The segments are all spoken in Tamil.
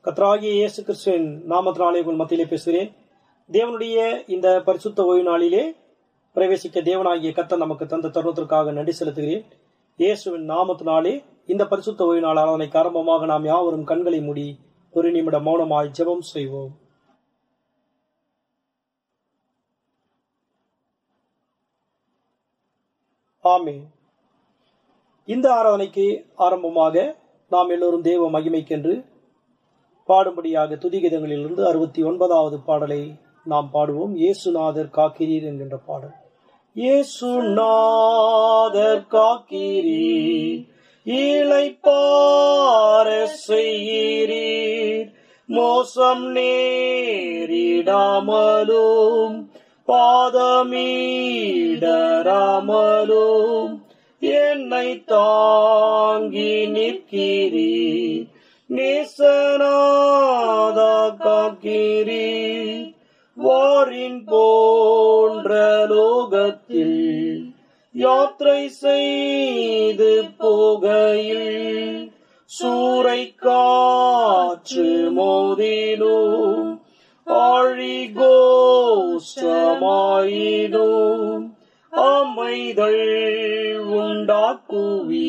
கத்ராகிய இயேசு கிறிஸ்துவின் நாமத்தினாலே உங்கள் மத்தியிலே பேசுகிறேன் தேவனுடைய இந்த பரிசுத்த ஓய்வு நாளிலே பிரவேசிக்க தேவனாகிய கத்தர் நமக்கு தந்த தருணத்திற்காக நன்றி செலுத்துகிறேன் இயேசுவின் நாமத்தினாலே இந்த பரிசுத்த ஓய்வு நாள் ஆராதனைக்கு ஆரம்பமாக நாம் யாவரும் கண்களை மூடி ஒரு நிமிடம் மௌனமாய் ஜெபம் செய்வோம் ஆமே இந்த ஆராதனைக்கு ஆரம்பமாக நாம் எல்லோரும் தேவ மகிமைக்கென்று பாடும்படியாக துதிகிதங்களிலிருந்து அறுபத்தி ஒன்பதாவது பாடலை நாம் பாடுவோம் இயேசுநாதர் காக்கிறீர் என்கின்ற பாடல் இயேசுநாதர் காக்கிறீர் இளைப்பார செய்கிறீர் மோசம் நேரிடாமலும் பாதமீடராமலும் என்னை தாங்கி நிற்கிறீர் நேசனாதா காக்கிறீர் வாரின் போன்ற லோகத்தில் யாத்திரை செய்து போகையில் சூறை காற்று மோதினும் ஆழி கோஷமாயினும் அமைதல் உண்டாக்குவி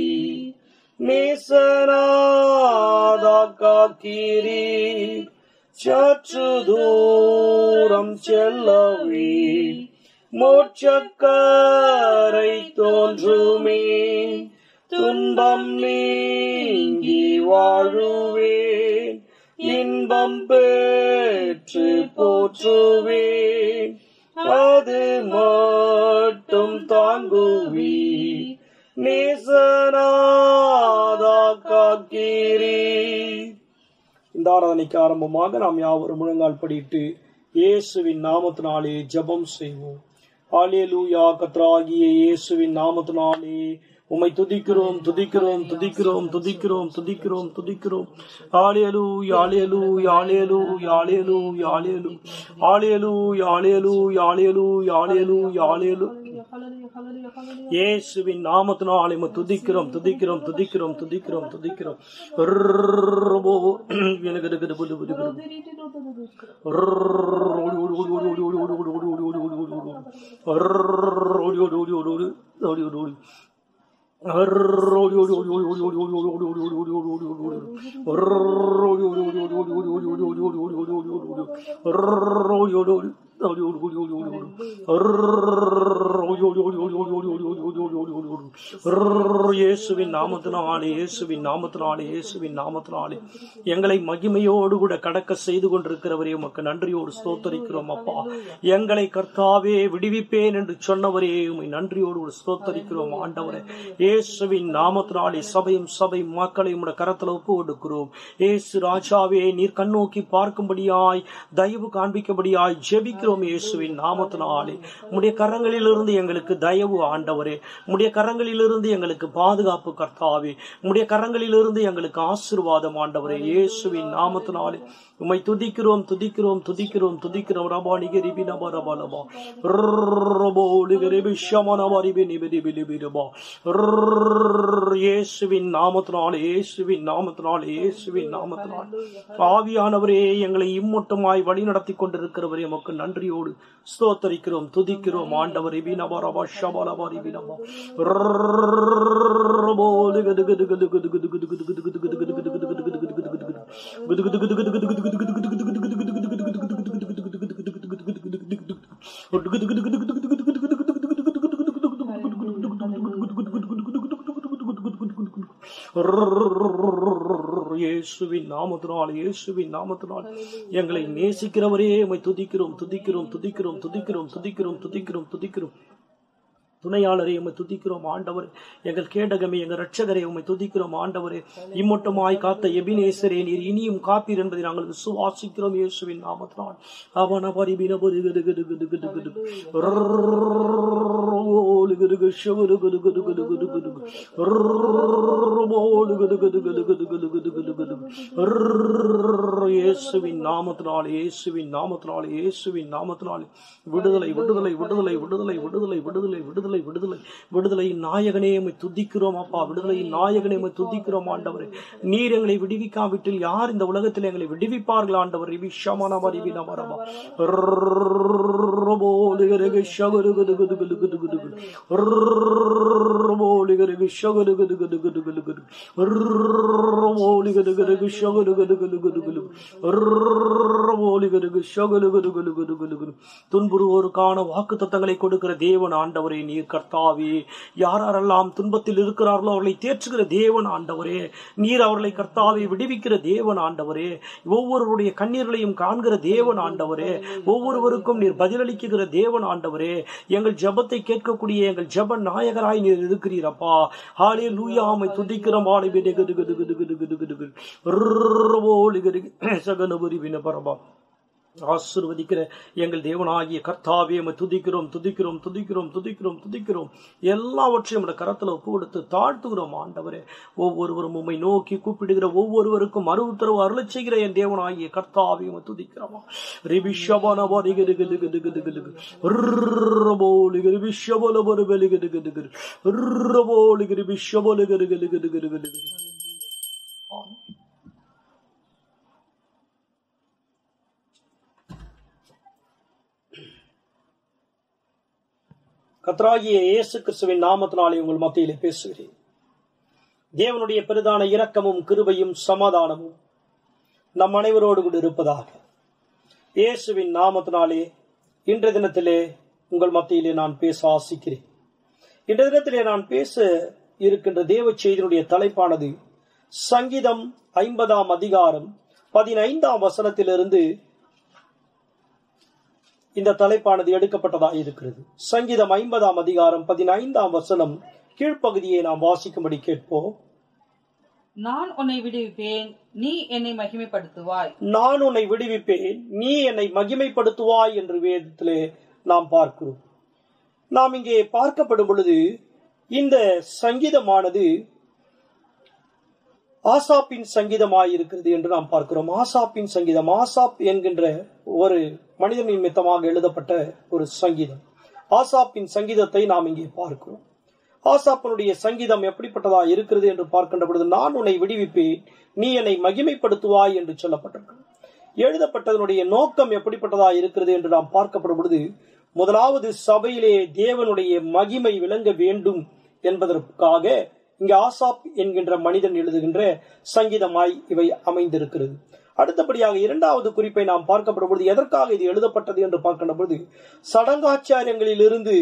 நேசனாதா காக்கிறீர் சற்று தூரம் செல்லவே மோட்சக்கரை தோன்றுமே துன்பம் நீங்கி வாழுவேன் இன்பம் பெற்று போற்றுவேன் அது மட்டும் தாங்குவி நேசனாதா காக்கிறீர் இந்த ஆராதனைக்கு ஆரம்பமாக நாம் யாவரும் முழங்கால் படிட்டு இயேசுவின் நாமத்தினாலே ஜெபம் செய்வோம் ஆலேலூயா கத்ராகிய இயேசுவின் நாமத்தினாலே உம்மை துதிக்கிறோம் துதிக்கிறோம் துதிக்கிறோம் துதிக்கிறோம் துதிக்கிறோம் துதிக்கிறோம் ஆலேலு யாலேலு யாலேலு யாலேலு யாலேலு ஆலேலு யாலேலு யாலேலு யாலேலு யாலேலு இயேசுவின் நாமத்தினாலே உம்மை துதிக்கிறோம் துதிக்கிறோம் துதிக்கிறோம் துதிக்கிறோம் துதிக்கிறோம் ரர்ரபோ. எனக்கு எனக்கு எனக்கு புது புது புது. ரர்ரர். ஓடி ஓடி ஓடி ஓடி ஓடி ஓடி ஓடி ஓடி ஓடி ஓடி ஓடி ஓடி ஓடி. ரர்ரர். ஓடி ஓடி ஓடி ஓடி ஓடி ஓடி ஓடி ஓடி. ரர்ரர். ஓடி ஓடி ஓடி ஓடி ஓடி ஓடி ஓடி ஓடி ஓடி ஓடி ஓடி ஓடி ஓடி ஓடி ஓடி ஓடி. ரர்ரர். ஓடி ஓடி ஓடி ஓடி ஓடி ஓடி ஓடி ஓடி ஓடி ஓடி ஓடி ஓடி ஓடி ஓடி ஓடி. ரர்ரர். ஓடி ஓடி ஓடி ஓடி ஓடி ஓடி ஓடி ஓடி ஓடி. ரர்ரர். ஓடி ஓடி ஓடி ஓடி ஓடி ஓடி ஓடி ஓடி ஓடி ஓடி ஓடி ஓடி ஓடி. ரர்ரர். இயேசுவின் நாமத்தினாலே இயேசுவின் நாமத்தினாலே இயேசுவின் நாமத்தினாலே எங்களை மகிமையோடு கூட கடக்க செய்து கொண்டிருக்கிறவரே உமக்கு நன்றியோடு ஸ்தோத்தரிக்கிறோம் அப்பா எங்களை கர்த்தாவே விடுவிப்பேன் என்று சொன்னவரே உமை நன்றியோடு கூட ஸ்தோத்தரிக்கிறோம் ஆண்டவரே இயேசுவின் நாமத்தினாலே சபையும் சபை மக்களை உடைய கரத்துல ஒப்பு கொடுக்கிறோம் இயேசு ராஜாவே நீர் கண்ணோக்கி பார்க்கும்படியாய் தயவு காண்பிக்கும்படியாய் ஜெபிக்கிறோம் இயேசுவின் நாமத்தினாலே உம்முடைய கரங்களிலிருந்து எங்களுக்கு தயவு ஆண்டவரே உம்முடைய கரங்களிலிருந்து எங்களுக்கு பாதுகாப்பு கர்த்தாவே உம்முடைய கரங்களிலிருந்து எங்களுக்கு ஆசீர்வாதம் ஆண்டவரே இயேசுவின் நாமத்தினாலே உம்மை துதிக்கிறோம் துதிக்கிறோம் துதிக்கிறோம் துதிக்கிறோம் ரபா நிகரி பினபா ரபா லபா ரபோ நிகரி பிஷமா நபா ரிபி நிபி நிபி நிபி ரபா இயேசுவின் நாமத்தினாலே இயேசுவின் நாமத்தினாலே இயேசுவின் நாமத்தினாலே ஆவியானவரே எங்களை இம்மட்டுமாய் வழி நடத்தி கொண்டிருக்கிறவரே எமக்கு நன்றியோடு ஸ்தோத்தரிக்கிறோம் துதிக்கிறோம் ஆண்டவர் இபினபா ரபா ஷபா லபா ரிபினபா ரபோ நிகது குது குது குது குது குது குது குது குது குது குது குது குது குது குது குது குது குது இயேசுவின் நாமத்தினால் இயேசுவின் நாமத்தினால் எங்களை நேசிக்கிறவரே உம்மை துதிக்கிறோம் துதிக்கிறோம் துதிக்கிறோம் துதிக்கிறோம் துதிக்கிறோம் துதிக்கிறோம் துதிக்கிறோம் துணையாளரை உம்மை துதிக்கிறோம் ஆண்டவர் எங்கள் கேடகமே எங்கள் ரட்சகரை உம்மை துதிக்கிறோம் ஆண்டவரே இம்மட்டுமாய் காத்த எபினேசரே நீர் இனியும் காப்பீர் என்பதை நாங்கள் விசுவாசிக்கிறோம் இயேசுவின் நாமத்தினால் அவன பரிபின பொது கது கது கது கது கது ரர்ரோலு கது கது ஷவரு கது கது கது கது கது கது ரர்ரோலு கது கது கது கது கது கது கது கது கது இயேசுவின் நாமத்தினாலே இயேசுவின் நாமத்தினாலே இயேசுவின் நாமத்தினாலே விடுதலை விடுதலை விடுதலை விடுதலை விடுதலை விடுதலை விடுதலை விடுதலை விடுதலையின் நாயகனே எம்மை துதிக்கிறோம் அப்பா விடுதலையின் நாயகனே எம்மை துதிக்கிறோம் ஆண்டவரே நீர் எங்களை விடுவிக்காவிட்டில் யார் இந்த உலகத்தில் எங்களை விடுவிப்பார்கள் ஆண்டவர் விஷமான மறிவி நமரமா துன்புறுவோருக்கான வாக்கு தத்தங்களை கொடுக்கிற தேவன் ஆண்டவரே நீர் கர்த்தாவே யாரெல்லாம் துன்பத்தில் இருக்கிறார்களோ அவர்களை தேற்றுகிற தேவன் ஆண்டவரே நீர் அவர்களை கர்த்தாவை விடுவிக்கிற தேவன் ஆண்டவரே ஒவ்வொருவருடைய கண்ணீர்களையும் காண்கிற தேவன் ஆண்டவரே ஒவ்வொருவருக்கும் நீர் பதிலளிக்குகிற தேவன் ஆண்டவரே எங்கள் ஜெபத்தை கேட்கக்கூடிய எங்கள் ஜெப நாயகராய் நீர் இருக்கிறீரப்பா ஹாலே லூயாமை துதிக்கிற மாலை கது கது கது கது கது கது கது கது சகனபுரி வினபரபா ஆசிர்வதிக்கிற எங்கள் தேவனாகிய கர்த்தாவே உம்மை துதிக்கிறோம் துதிக்கிறோம் துதிக்கிறோம் துதிக்கிறோம் துதிக்கிறோம் எல்லாவற்றையும் நம்முடைய கரத்துல ஒப்பு கொடுத்து தாழ்த்துகிறோம் ஆண்டவரே ஒவ்வொருவரும் உம்மை நோக்கி கூப்பிடுகிற ஒவ்வொருவருக்கும் மறு உத்தரவு அருளச் செய்கிற என் தேவனாகிய கர்த்தாவே உம்மை துதிக்கிறோமா ரிபிஷபனப ரிகது கது கது கது கது ரிர்ரபோலிக ரிபிஷபலப ரிபலி கது கது கது ரிர்ரபோலிக ரிபிஷபல கது கது கது கது கது கது கத்ராகிய இயேசு கிறிஸ்துவின் நாமத்தினாலே உங்கள் மத்தியிலே பேசுகிறேன் தேவனுடைய பெரிதான இரக்கமும் கிருபையும் சமாதானமும் நம் அனைவரோடு கூட இருப்பதாக இயேசுவின் நாமத்தினாலே இன்றைய தினத்திலே உங்கள் மத்தியிலே நான் பேச ஆசிக்கிறேன் இன்றைய தினத்திலே நான் பேச இருக்கின்ற தேவ செய்தியினுடைய தலைப்பானது சங்கீதம் ஐம்பதாம் அதிகாரம் பதினைந்தாம் வசனத்திலிருந்து இந்த தலைப்பானது எடுக்கப்பட்டதாக இருக்கிறது சங்கீதம் ஐம்பதாம் அதிகாரம் பதினைந்தாம் வசனம் கீழ்ப்பகுதியை நாம் வாசிக்கும்படி கேட்போம் நான் உன்னை விடுவிப்பேன் நீ என்னை மகிமைப்படுத்துவாய் நான் உன்னை விடுவிப்பேன் நீ என்னை மகிமைப்படுத்துவாய் என்று வேதத்திலே நாம் பார்க்கிறோம் நாம் இங்கே பார்க்கப்படும் பொழுது இந்த சங்கீதமானது ஆசாப்பின் சங்கீதமாய் இருக்கிறது என்று நாம் பார்க்கிறோம் ஆசாப்பின் சங்கீதம் ஆசாப் என்கின்ற ஒரு மனிதன் நிமித்தமாக எழுதப்பட்ட ஒரு சங்கீதம் ஆசாப்பின் சங்கீதத்தை நாம் இங்கே பார்க்கிறோம் ஆசாப்பனுடைய சங்கீதம் எப்படிப்பட்டதா இருக்கிறது என்று பார்க்கின்ற பொழுது நான் உன்னை விடுவிப்பேன் நீ என்னை மகிமைப்படுத்துவாய் என்று சொல்லப்பட்டிருக்கிறது எழுதப்பட்டதனுடைய நோக்கம் எப்படிப்பட்டதா இருக்கிறது என்று நாம் பார்க்கப்படும் பொழுது முதலாவது சபையிலே தேவனுடைய மகிமை விளங்க வேண்டும் என்பதற்காக இங்கு ஆசாப் என்கின்ற மனிதன் எழுதுகின்ற சங்கீதமாய் இவை அமைந்திருக்கிறது அடுத்தபடியாக இரண்டாவது குறிப்பை நாம் பார்க்கப்படும் பொழுது எதற்காக இது எழுதப்பட்டது என்று பார்க்கின்ற பொழுது சடங்காச்சாரியங்களில் இருந்து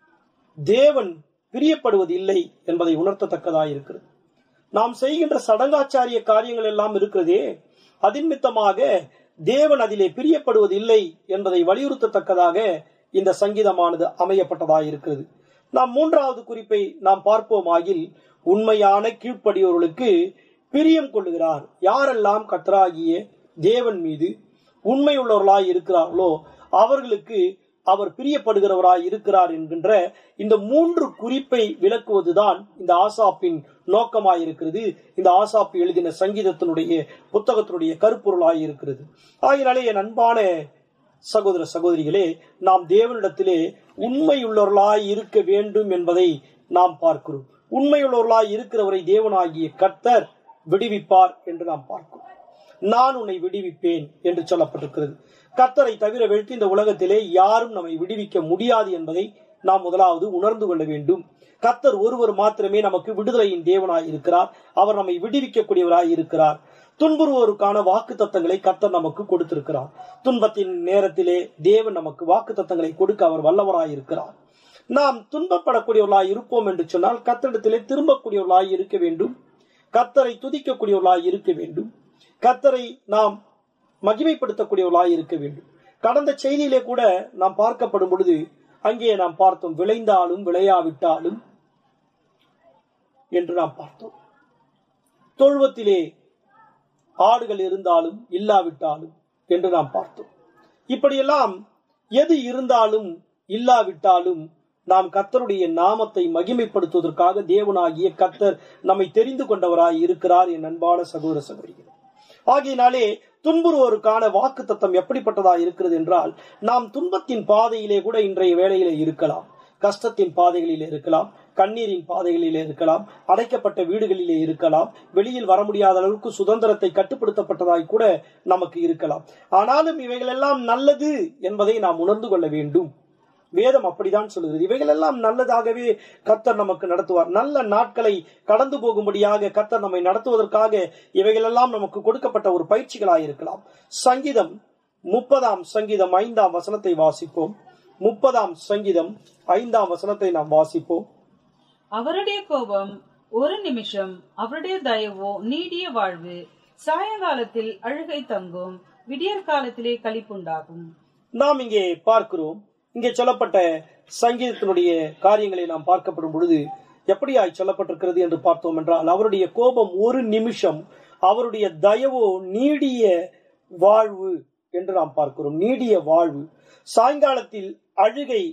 தேவன் பிரியப்படுவது இல்லை என்பதை உணர்த்தத்தக்கதாக இருக்கிறது நாம் செய்கின்ற சடங்காச்சாரிய காரியங்கள் எல்லாம் இருக்கிறதே அதின் மித்தமாக தேவன் அதிலே பிரியப்படுவது இல்லை என்பதை வலியுறுத்தத்தக்கதாக இந்த சங்கீதமானது அமையப்பட்டதாக இருக்கிறது நாம் மூன்றாவது குறிப்பை நாம் பார்ப்போமாகில் உண்மையான கீழ்ப்படியோர்களுக்கு பிரியம் கொள்ளுகிறார் யாரெல்லாம் கத்தராகிய தேவன் மீது உண்மையுள்ளவர்களாய் இருக்கிறார்களோ அவர்களுக்கு அவர் பிரியப்படுகிறவராய் இருக்கிறார் என்கின்ற இந்த மூன்று குறிப்பை விளக்குவதுதான் இந்த ஆசாப்பின் நோக்கமாய் இருக்கிறது இந்த ஆசாப்பு எழுதின சங்கீதத்தினுடைய புத்தகத்தினுடைய கருப்பொருளாய் இருக்கிறது ஆகினாலே என் அன்பான சகோதர சகோதரிகளே நாம் தேவனிடத்திலே உண்மையுள்ளவர்களாய் இருக்க வேண்டும் என்பதை நாம் பார்க்கிறோம் உண்மையுள்ளவர்களாய் இருக்கிறவரை தேவனாகிய கர்த்தர் விடுவிப்பார் என்று நாம் பார்க்கிறோம் நான் உன்னை விடுவிப்பேன் என்று சொல்லப்பட்டிருக்கிறது கர்த்தரை தவிர வெளுத்து இந்த உலகத்திலே யாரும் நம்மை விடுவிக்க முடியாது என்பதை நாம் முதலாவது உணர்ந்து கொள்ள வேண்டும் கர்த்தர் ஒருவர் மாத்திரமே நமக்கு விடுதலையின் தேவனாய் இருக்கிறார் அவர் நம்மை விடுவிக்கக்கூடியவராய் இருக்கிறார் துன்புறுவோருக்கான வாக்கு தத்தங்களை கர்த்தர் நமக்கு கொடுத்திருக்கிறார் துன்பத்தின் நேரத்திலே தேவன் நமக்கு வாக்கு தத்தங்களை கொடுக்க அவர் வல்லவராய் இருக்கிறார் நாம் துன்பப்படக்கூடியவர்களாய் இருப்போம் என்று சொன்னால் கத்தரிடத்திலே திரும்பக்கூடியவர்களாய் இருக்க வேண்டும் கத்தரை துதிக்கக்கூடியவர்களாய் இருக்க வேண்டும் கத்தரை நாம் மகிமைப்படுத்தக்கூடியவர்களாய் இருக்க வேண்டும் கடந்த செய்தியிலே கூட நாம் பார்க்கப்படும் பொழுது அங்கே நாம் பார்த்தோம் விளைந்தாலும் விளையாவிட்டாலும் என்று நாம் பார்த்தோம் தொழுவத்திலே ஆடுகள் இருந்தாலும் இல்லாவிட்டாலும் என்று நாம் பார்த்தோம் இப்படியெல்லாம் எது இருந்தாலும் இல்லாவிட்டாலும் நாம் கத்தருடைய நாமத்தை மகிமைப்படுத்துவதற்காக தேவனாகிய கத்தர் நம்மை தெரிந்து கொண்டவராய் இருக்கிறார் என் அன்பான சகோதர சகோதரிகள் ஆகையினாலே துன்புறுவோருக்கான வாக்கு தத்தம் எப்படிப்பட்டதா இருக்கிறது என்றால் நாம் துன்பத்தின் பாதையிலே கூட இன்றைய வேளையிலே இருக்கலாம் கஷ்டத்தின் பாதைகளிலே இருக்கலாம் கண்ணீரின் பாதைகளிலே இருக்கலாம் அடைக்கப்பட்ட வீடுகளிலே இருக்கலாம் வெளியில் வர முடியாத அளவுக்கு சுதந்திரத்தை கட்டுப்படுத்தப்பட்டதாய் கூட நமக்கு இருக்கலாம் ஆனாலும் இவைகளெல்லாம் நல்லது என்பதை நாம் உணர்ந்து கொள்ள வேண்டும் வேதம் அப்படிதான் சொல்லுகிறது இவைகளெல்லாம் நல்லதாகவே கர்த்தர் நமக்கு நடத்துவார் நல்ல நாட்களை கடந்து போகும்படியாக கர்த்தர் நம்மை நடத்துவதற்காக இவைகளெல்லாம் நமக்கு கொடுக்கப்பட்ட ஒரு பயிற்சிகளாய் இருக்கலாம் சங்கீதம் முப்பதாம் சங்கீதம் ஐந்தாம் வசனத்தை வாசிப்போம் முப்பதாம் சங்கீதம் ஐந்தாம் வசனத்தை நாம் வாசிப்போம் அவருடைய கோபம் ஒரு நிமிஷம் அவருடைய தயவோ நீடிய வாழ்வு சாயங்காலத்தில் அழுகை தங்கும் விடியற் காலத்திலே களிப்புண்டாகும் நாம் இங்கே பார்க்கிறோம் இங்கே சொல்லப்பட்ட சங்கீதத்தினுடைய காரியங்களை நாம் பார்க்கப்படும் பொழுது எப்படியாய் சொல்லப்பட்டிருக்கிறது என்று பார்த்தோம் என்றால் அவருடைய கோபம் ஒரு நிமிஷம் அவருடைய தயவோ நீடிய வாழ்வு என்று நாம் பார்க்கிறோம் நீடிய வாழ்வு சாயங்காலத்தில் அழுகை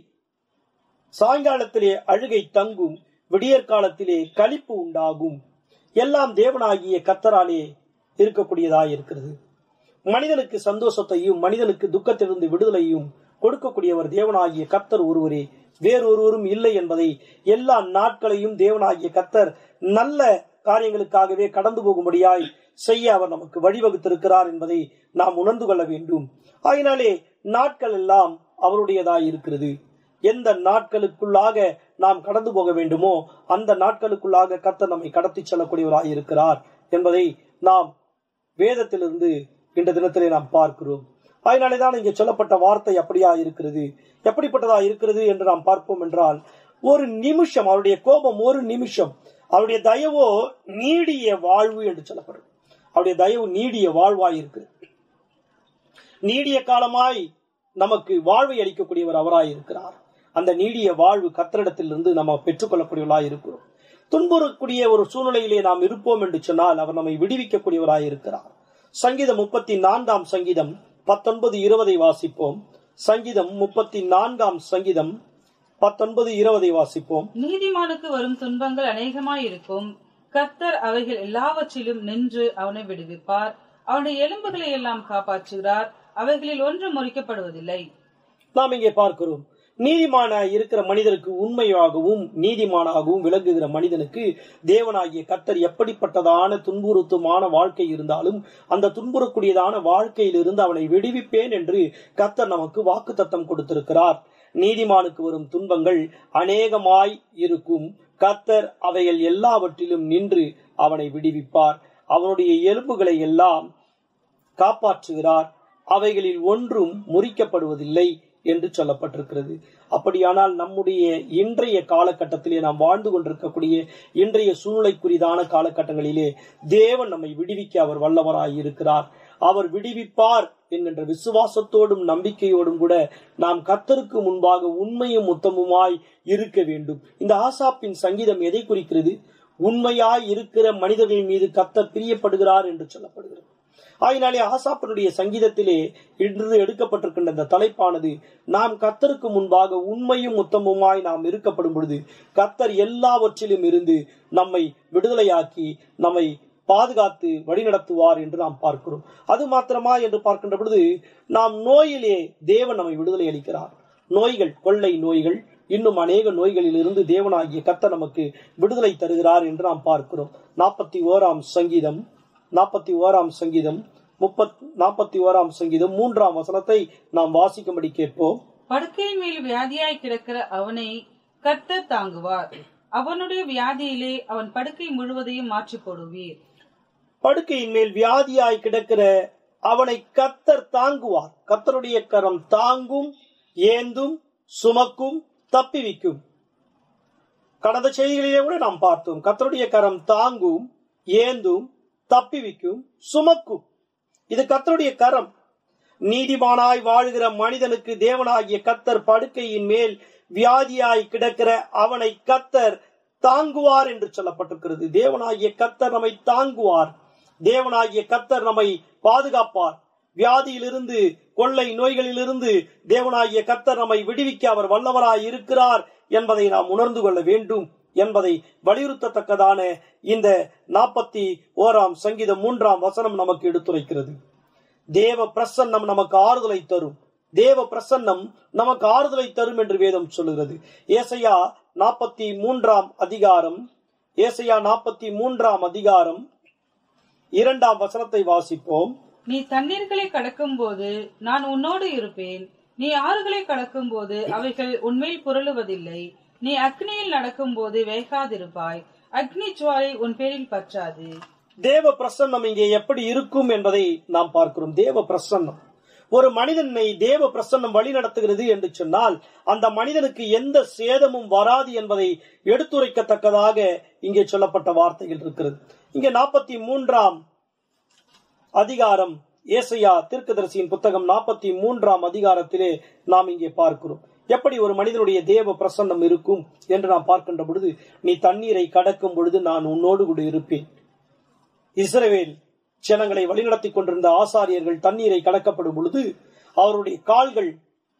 சாயங்காலத்திலே அழுகை தங்கும் விடியற் காலத்திலே களிப்பு உண்டாகும் எல்லாம் தேவனாகிய கத்தராலே இருக்கக்கூடியதாய் இருக்கிறது மனிதனுக்கு சந்தோஷத்தையும் மனிதனுக்கு துக்கத்திலிருந்து விடுதலையும் கொடுக்கக்கூடியவர் தேவனாகிய கத்தர் ஒருவரே வேறொருவரும் இல்லை என்பதை எல்லா நாட்களையும் தேவனாகிய கத்தர் நல்ல காரியங்களுக்காகவே கடந்து போகும்படியாய் செய்ய அவர் நமக்கு வழிவகுத்திருக்கிறார் என்பதை நாம் உணர்ந்து கொள்ள வேண்டும் ஆகினாலே நாட்கள் எல்லாம் அவருடையதாய் இருக்கிறது எந்த நாட்களுக்குள்ளாக நாம் கடந்து போக வேண்டுமோ அந்த நாட்களுக்குள்ளாக கர்த்தர் நம்மை கடத்தி செல்லக்கூடியவராய் இருக்கிறார் என்பதை நாம் வேதத்திலிருந்து இந்த தினத்திலே நாம் பார்க்கிறோம் அதனாலேதான் இங்கே சொல்லப்பட்ட வார்த்தை அப்படியா இருக்கிறது எப்படிப்பட்டதா இருக்கிறது என்று நாம் பார்ப்போம் என்றால் ஒரு நிமிஷம் அவருடைய கோபம் ஒரு நிமிஷம் அவருடைய தயவோ நீடிய வாழ்வு என்று சொல்லப்படும் அவருடைய தயவு நீடிய வாழ்வாய் இருக்கு நீடிய காலமாய் நமக்கு வாழ்வை அளிக்கக்கூடியவர் அவராய் இருக்கிறார் அந்த நீடிய வாழ்வு கத்தரிடத்திலிருந்து நம்ம பெற்றுக்கொள்ளக்கூடியவர்களாய் இருக்கிறோம் துன்புறக்கூடிய ஒரு சூழ்நிலையிலே நாம் இருப்போம் என்று சொன்னால் அவர் நம்மை விடுவிக்கக்கூடியவராய் இருக்கிறார் சங்கீதம் முப்பத்தி நான்காம் சங்கீதம் பத்தொன்பது இருபதை வாசிப்போம் சங்கீதம் முப்பத்தி நான்காம் சங்கீதம் பத்தொன்பது இருபதை வாசிப்போம் நீதிமானுக்கு வரும் துன்பங்கள் அநேகமாயிருக்கும் கர்த்தர் அவைகள் எல்லாவற்றிலும் நின்று அவனை விடுவிப்பார் அவனுடைய எலும்புகளை எல்லாம் காப்பாற்றுகிறார் அவைகளில் ஒன்று முறிக்கப்படுவதில்லை நாம் இங்கே பார்க்கிறோம் நீதிமான இருக்கிற மனிதருக்கு உண்மையாகவும் நீதிமானாகவும் விளங்குகிற மனிதனுக்கு தேவனாகிய கர்த்தர் எப்படிப்பட்டதான துன்புறுத்துமான வாழ்க்கை இருந்தாலும் அந்த துன்புறக்கூடியதான வாழ்க்கையிலிருந்து அவனை விடுவிப்பேன் என்று கர்த்தர் நமக்கு வாக்கு தத்தம் கொடுத்திருக்கிறார் நீதிமானுக்கு வரும் துன்பங்கள் அநேகமாய் இருக்கும் கர்த்தர் அவைகள் எல்லாவற்றிலும் நின்று அவனை விடுவிப்பார் அவனுடைய எலும்புகளை எல்லாம் காப்பாற்றுகிறார் அவைகளில் ஒன்றும் முறிக்கப்படுவதில்லை என்று சொல்லப்பட்டிருக்கிறது அப்படியானால் நம்முடைய இன்றைய காலகட்டத்திலே நாம் வாழ்ந்து கொண்டிருக்கக்கூடிய இன்றைய சூழ்நிலைக்குரிதான காலகட்டங்களிலே தேவன் நம்மை விடுவிக்க அவர் வல்லவராய் இருக்கிறார் அவர் விடுவிப்பார் என்கின்ற விசுவாசத்தோடும் நம்பிக்கையோடும் கூட நாம் கர்த்தருக்கு முன்பாக உண்மையும் உத்தமுமாய் இருக்க வேண்டும் இந்த ஆசாப்பின் சங்கீதம் எதை குறிக்கிறது உண்மையாய் இருக்கிற மனிதர்கள் மீது கர்த்தர் பிரியப்படுகிறார் என்று சொல்லப்படுகிறது ஆயினாலே ஆசாப்பனுடைய சங்கீதத்திலே இன்று எடுக்கப்பட்டிருக்கின்ற இந்த தலைப்பானது நாம் கத்தருக்கு முன்பாக உண்மையும் உத்தமுமாய் நாம் இருக்கப்படும் பொழுது கத்தர் எல்லாவற்றிலும் இருந்து நம்மை விடுதலையாக்கி நம்மை பாதுகாத்து வழிநடத்துவார் என்று நாம் பார்க்கிறோம் அது மாத்திரமா என்று பார்க்கின்ற பொழுது நாம் நோயிலே தேவன் நம்மை விடுதலை அளிக்கிறார் நோய்கள் கொள்ளை நோய்கள் இன்னும் அநேக நோய்களில் இருந்து தேவனாகிய கத்த நமக்கு விடுதலை தருகிறார் என்று நாம் பார்க்கிறோம் நாற்பத்தி ஓராம் சங்கீதம் நாற்பத்தி ஓராம் சங்கீதம் முப்பத் நாற்பத்தி ஓராம் சங்கீதம் மூன்றாம் வசனத்தை நாம் வாசிக்கும்படி கேட்போம் படுக்கையின் மேல் வியாதியாய் கிடக்கிற அவனை கர்த்தர் தாங்குவார் அவனுடைய வியாதியிலே அவன் படுக்கை முழுவதையும் மாற்றி போடுவீர் படுக்கையின் மேல் வியாதியாய் கிடக்கிற அவனை கத்தர் தாங்குவார் கத்தருடைய கரம் தாங்கும் ஏந்தும் சுமக்கும் தப்பிவிக்கும் கடந்த செய்திகளிலே கூட நாம் பார்த்தோம் கத்தருடைய கரம் தாங்கும் ஏந்தும் தப்பிவிக்கும் சுமக்கும் இது கத்தருடைய கரம் நீதிமானாய் வாழ்கிற மனிதனுக்கு தேவனாகிய கத்தர் படுக்கையின் மேல் வியாதியாய் கிடக்கிற அவனை கத்தர் தாங்குவார் என்று சொல்லப்பட்டிருக்கிறது தேவனாகிய கத்தர் நம்மை தாங்குவார் தேவனாகிய கத்தர் நம்மை பாதுகாப்பார் வியாதியிலிருந்து கொள்ளை நோய்களிலிருந்து தேவனாகிய கத்தர் நம்மை விடுவிக்க அவர் வல்லவராய் இருக்கிறார் என்பதை நாம் உணர்ந்து கொள்ள வேண்டும் என்பதை வலியுறுத்தத்தக்கதான இந்த நாற்பத்தி ஓராம் சங்கீதம் மூன்றாம் வசனம் நமக்கு எடுத்துரைக்கிறது தேவ பிரசன்னம் நமக்கு ஆறுதலை தரும் தேவ பிரசன்னம் நமக்கு ஆறுதலை தரும் என்று வேதம் சொல்லுகிறது ஏசையா நாற்பத்தி மூன்றாம் அதிகாரம் ஏசையா நாற்பத்தி மூன்றாம் அதிகாரம் இரண்டாம் வசனத்தை வாசிப்போம் நீ தண்ணீர்களை கடக்கும்போது நான் உன்னோடு இருப்பேன் நீ ஆறுகளை கடக்கும்போது அவைகள் உன்மேல் புரளுவதில்லை நீ அக்னியில் நடக்கும்போது வேகாதிருப்பாய் அக்னி ஜுவாலை உன் பேரில் பற்றாது தேவ பிரசன்னம் இங்கே எப்படி இருக்கும் என்பதை நாம் பார்க்கிறோம் தேவ பிரசன்னம் ஒரு மனிதனை தேவ பிரசன்னம் வழி நடத்துகிறது என்று சொன்னால் அந்த மனிதனுக்கு எந்த சேதமும் வராது என்பதை எடுத்துரைக்கத்தக்கதாக இங்கே சொல்லப்பட்ட வார்த்தைகள் இருக்கிறது இங்கே நாற்பத்தி மூன்றாம் அதிகாரம் ஏசையா தீர்க்கதரிசியின் புத்தகம் நாற்பத்தி மூன்றாம் அதிகாரத்திலே நாம் இங்கே பார்க்கிறோம் எப்படி ஒரு மனிதனுடைய தேவ பிரசன்னம் இருக்கும் என்று நாம் பார்க்கின்ற பொழுது நீ தண்ணீரை கடக்கும் பொழுது நான் உன்னோடு கூட இருப்பேன் இஸ்ரவேல் ஜனங்களை வழிநடத்திக் கொண்டிருந்த ஆசாரியர்கள் தண்ணீரை கடக்கப்படும் பொழுது அவருடைய கால்கள்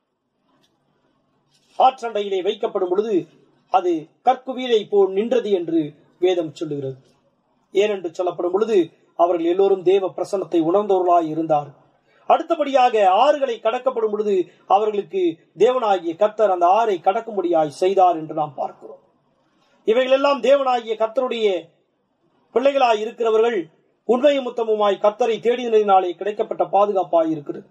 ஆற்றண்டையிலே வைக்கப்படும் பொழுது அது கற்குவியலை போல் நின்றது என்று வேதம் சொல்லுகிறது ஏனென்று சொல்லப்படும் பொழுது அவர்கள் எல்லோரும் தேவ பிரசன்னத்தை உணர்ந்தவர்களாய் இருந்தார் அடுத்தபடியாக ஆறுகளை கடக்கப்படும் பொழுது அவர்களுக்கு தேவனாகிய கத்தர் அந்த ஆறை கடக்கும்படியாய் செய்தார் என்று நாம் பார்க்கிறோம் இவைகளெல்லாம் தேவனாகிய கத்தருடைய பிள்ளைகளாய் இருக்கிறவர்கள் உண்மையும் முத்தமுமாய் கத்தரை தேடினதினாலே கிடைக்கப்பட்ட பாதுகாப்பாய் இருக்கிறது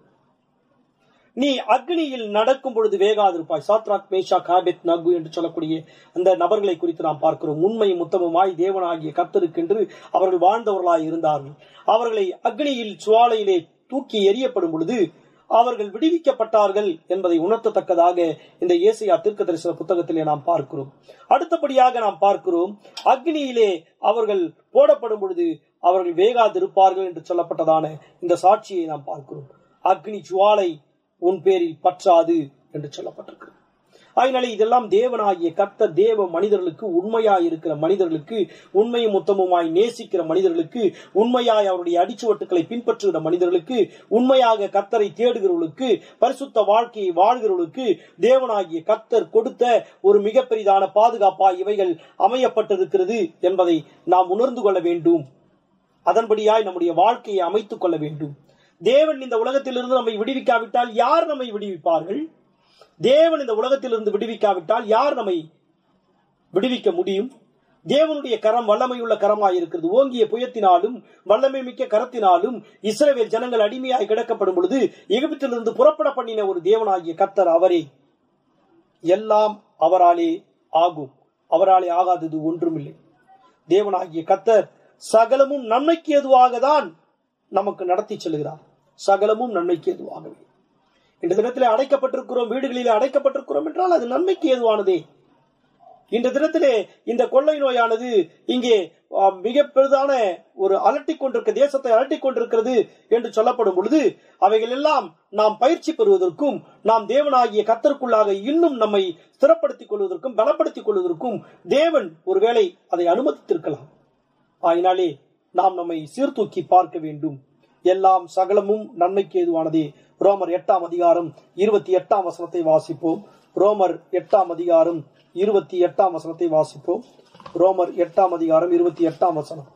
நீ அக்னியில் நடக்கும் பொழுது வேகாதிருப்பாய் சாத்ராக் மேஷா காபெத் நகு என்று சொல்லக்கூடிய அந்த நபர்களை குறித்து நாம் பார்க்கிறோம் உண்மையும் முத்தமுமாய் தேவனாகிய கத்தருக்கென்று அவர்கள் வாழ்ந்தவர்களாய் இருந்தார்கள் அவர்களை அக்னியில் சுவாலையிலே தூக்கி எறியப்படும் பொழுது அவர்கள் விடுவிக்கப்பட்டார்கள் என்பதை உணர்த்தத்தக்கதாக இந்த ஏசியா தீர்க்க தரிசன புத்தகத்திலே நாம் பார்க்கிறோம் அடுத்தபடியாக நாம் பார்க்கிறோம் அக்னியிலே அவர்கள் போடப்படும் பொழுது அவர்கள் வேகாதிருப்பார்கள் என்று சொல்லப்பட்டதான இந்த சாட்சியை நாம் பார்க்கிறோம் அக்னி ஜுவாலை உன் பேரில் பற்றாது என்று சொல்லப்பட்டிருக்கிறது அதனாலே இதெல்லாம் தேவனாகிய கத்த தேவ மனிதர்களுக்கு உண்மையாய் இருக்கிற மனிதர்களுக்கு உண்மையும் உத்தமுமாய் நேசிக்கிற மனிதர்களுக்கு உண்மையாய் அவருடைய அடிச்சுவட்டுக்களை பின்பற்றுகிற மனிதர்களுக்கு உண்மையாக கத்தரை தேடுகிறவர்களுக்கு பரிசுத்த வாழ்க்கையை வாழ்கிறவர்களுக்கு தேவனாகிய கத்தர் கொடுத்த ஒரு மிகப்பெரிதான பாதுகாப்பாய் இவைகள் அமையப்பட்டிருக்கிறது என்பதை நாம் உணர்ந்து கொள்ள வேண்டும் அதன்படியாய் நம்முடைய வாழ்க்கையை அமைத்துக் கொள்ள வேண்டும் தேவன் இந்த உலகத்திலிருந்து நம்மை விடுவிக்காவிட்டால் யார் நம்மை விடுவிப்பார்கள் தேவன் இந்த உலகத்திலிருந்து விடுவிக்காவிட்டால் யார் நம்மை விடுவிக்க முடியும் தேவனுடைய கரம் வல்லமையுள்ள கரமாய் இருக்கிறது ஓங்கிய புயத்தினாலும் வல்லமை மிக்க கரத்தினாலும் இஸ்ரவேல் ஜனங்கள் அடிமையாய் கிடக்கப்படும் பொழுது எகிப்திலிருந்து புறப்பட பண்ணின ஒரு தேவனாகிய கத்தர் அவரே எல்லாம் அவராலே ஆகும் அவராலே ஆகாதது ஒன்றுமில்லை தேவனாகிய கத்தர் சகலமும் நன்மைக்கு எதுவாக தான் நமக்கு நடத்தி செல்கிறார் சகலமும் நன்மைக்கு எதுவாகவே இந்த தினத்திலே அடைக்கப்பட்டிருக்கிறோம் வீடுகளிலே அடைக்கப்பட்டிருக்கிறோம் என்றால் அது நன்மைக்கு ஏதுவானதே இந்த தினத்திலே இந்த கொள்ளை நோயானது இங்கே ஆ, மிக பெரிதான ஒரு அலட்டிக் கொண்டிருக்க தேசத்தை அலட்டிக் கொண்டிருக்கிறது என்று சொல்லப்படும் பொழுது அவைகள் எல்லாம் நாம் பயிற்சி பெறுவதற்கும் நாம் தேவனாகிய கத்தருக்குள்ளாக இன்னும் நம்மை ஸ்திரப்படுத்திக் கொள்வதற்கும் பலப்படுத்திக் கொள்வதற்கும் தேவன் ஒருவேளை அதை அனுமதித்திருக்கலாம் ஆயினாலே நாம் நம்மை சீர்தூக்கி பார்க்க வேண்டும் எல்லாம் சகலமும் நன்மைக்கு ஏதுவானதே ரோமர் எட்டாம் அதிகாரம் இருபத்தி எட்டாம் வசனத்தை வாசிப்போம் ரோமர் எட்டாம் அதிகாரம் இருபத்தி எட்டாம் வசனத்தை வாசிப்போம் ரோமர் எட்டாம் அதிகாரம் இருபத்தி எட்டாம் வசனம்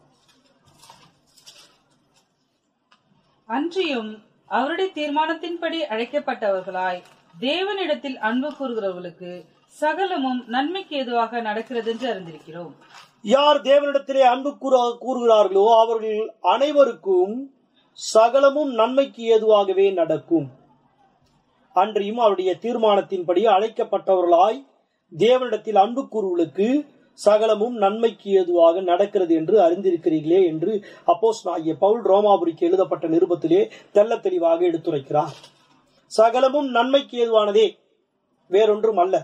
அன்றியும் அவருடைய தீர்மானத்தின்படி அழைக்கப்பட்டவர்களாய் தேவனிடத்தில் அன்பு கூறுகிறவர்களுக்கு சகலமும் நன்மைக்கு ஏதுவாக நடக்கிறது என்று அறிந்திருக்கிறோம் யார் தேவனிடத்திலே அன்பு கூற- கூறுகிறார்களோ அவர்கள் அனைவருக்கும் சகலமும் நன்மைக்கு ஏதுவாகவே நடக்கும் அன்றியும் அவருடைய தீர்மானத்தின்படி அழைக்கப்பட்டவர்களாய் தேவனிடத்தில் அன்பு கூறுவர்களுக்கு சகலமும் நன்மைக்கு ஏதுவாக நடக்கிறது என்று அறிந்திருக்கிறீர்களே என்று அப்போஸ் ஆகிய பவுல் ரோமாபுரிக்கு எழுதப்பட்ட நிருபத்திலே தெள்ளத் தெளிவாக எடுத்துரைக்கிறார் சகலமும் நன்மைக்கு ஏதுவானதே வேறொன்றும் அல்ல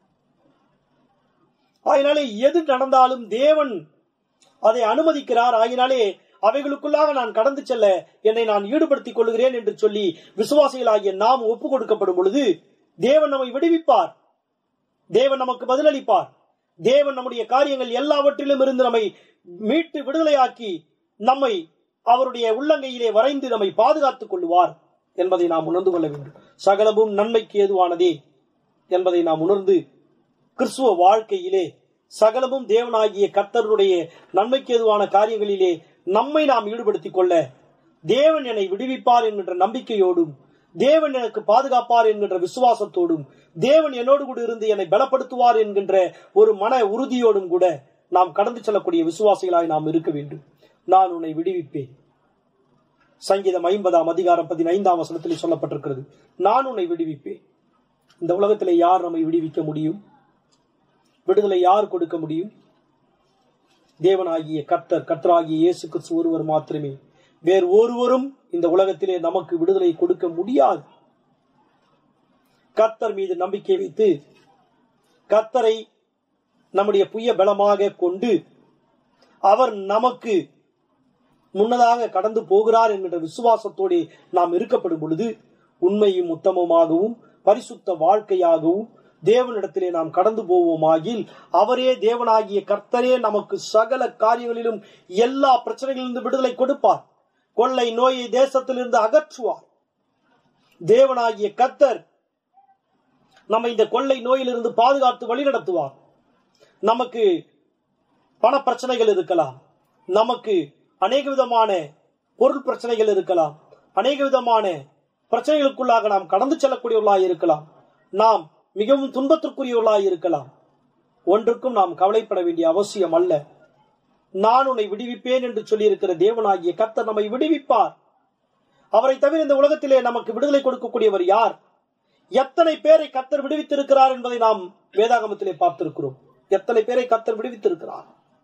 ஆயினாலே எது நடந்தாலும் தேவன் அதை அனுமதிக்கிறார் ஆகினாலே அவைகளுக்குள்ளாக நான் கடந்து செல்ல என்னை நான் ஈடுபடுத்திக் கொள்கிறேன் என்று சொல்லி விசுவாசிகளாகிய நாம் ஒப்பு கொடுக்கப்படும் பொழுது தேவன் நம்மை விடுவிப்பார் தேவன் நமக்கு பதிலளிப்பார் தேவன் நம்முடைய காரியங்கள் எல்லாவற்றிலும் இருந்து நம்மை மீட்டு விடுதலையாக்கி நம்மை அவருடைய உள்ளங்கையிலே வரைந்து நம்மை பாதுகாத்துக் கொள்வார் என்பதை நாம் உணர்ந்து கொள்ள வேண்டும் சகலமும் நன்மைக்கு ஏதுவானதே என்பதை நாம் உணர்ந்து கிறிஸ்துவ வாழ்க்கையிலே சகலமும் தேவனாகிய கர்த்தருடைய நன்மைக்கு எதுவான காரியங்களிலே நம்மை நாம் ஈடுபடுத்திக் கொள்ள தேவன் என்னை விடுவிப்பார் என்கின்ற நம்பிக்கையோடும் தேவன் எனக்கு பாதுகாப்பார் என்கின்ற விசுவாசத்தோடும் தேவன் என்னோடு கூட இருந்து என்னை பலப்படுத்துவார் என்கின்ற ஒரு மன உறுதியோடும் கூட நாம் கடந்து செல்லக்கூடிய விசுவாசிகளாய் நாம் இருக்க வேண்டும் நான் உன்னை விடுவிப்பேன் சங்கீதம் ஐம்பதாம் அதிகாரம் பதினைந்தாம் வசனத்தில் சொல்லப்பட்டிருக்கிறது நான் உன்னை விடுவிப்பேன் இந்த உலகத்திலே யார் நம்மை விடுவிக்க முடியும் விடுதலை யார் கொடுக்க முடியும் தேவனாகிய கர்த்தர் கர்த்தராகிய இயேசு கிறிஸ்து ஒருவர் மாத்திரமே வேறு ஒருவரும் இந்த உலகத்திலே நமக்கு விடுதலை கொடுக்க முடியாது கர்த்தர் மீது நம்பிக்கை வைத்து கர்த்தரை நம்முடைய புய பலமாக கொண்டு அவர் நமக்கு முன்னதாக கடந்து போகிறார் என்கின்ற விசுவாசத்தோடு நாம் இருக்கப்படும் பொழுது உண்மையும் உத்தமமாகவும் பரிசுத்த வாழ்க்கையாகவும் தேவனிடத்திலே நாம் கடந்து போவோமாகில் அவரே தேவனாகிய கர்த்தரே நமக்கு சகல காரியங்களிலும் எல்லா பிரச்சனைகளிலிருந்து விடுதலை கொடுப்பார் கொள்ளை நோயை தேசத்திலிருந்து அகற்றுவார் தேவனாகிய கர்த்தர் நம்ம இந்த கொள்ளை நோயிலிருந்து பாதுகாத்து வழிநடத்துவார் நமக்கு பண பிரச்சனைகள் இருக்கலாம் நமக்கு அநேக விதமான பொருள் பிரச்சனைகள் இருக்கலாம் அநேக விதமான பிரச்சனைகளுக்குள்ளாக நாம் கடந்து செல்லக்கூடியவர்களாய் இருக்கலாம் நாம் மிகவும் துன்பத்திற்குரியவர்களாய் இருக்கலாம் ஒன்றுக்கும் நாம் கவலைப்பட வேண்டிய அவசியம் அல்ல நான் உன்னை விடுவிப்பேன் என்று சொல்லியிருக்கிற தேவனாகிய கர்த்தர் நம்மை விடுவிப்பார் அவரை தவிர இந்த உலகத்திலே நமக்கு விடுதலை கொடுக்கக்கூடியவர் யார் எத்தனை பேரை கர்த்தர் விடுவித்திருக்கிறார் என்பதை நாம் வேதாகமத்திலே பார்த்திருக்கிறோம் எத்தனை பேரை கர்த்தர் விடுவித்திருக்கிறார்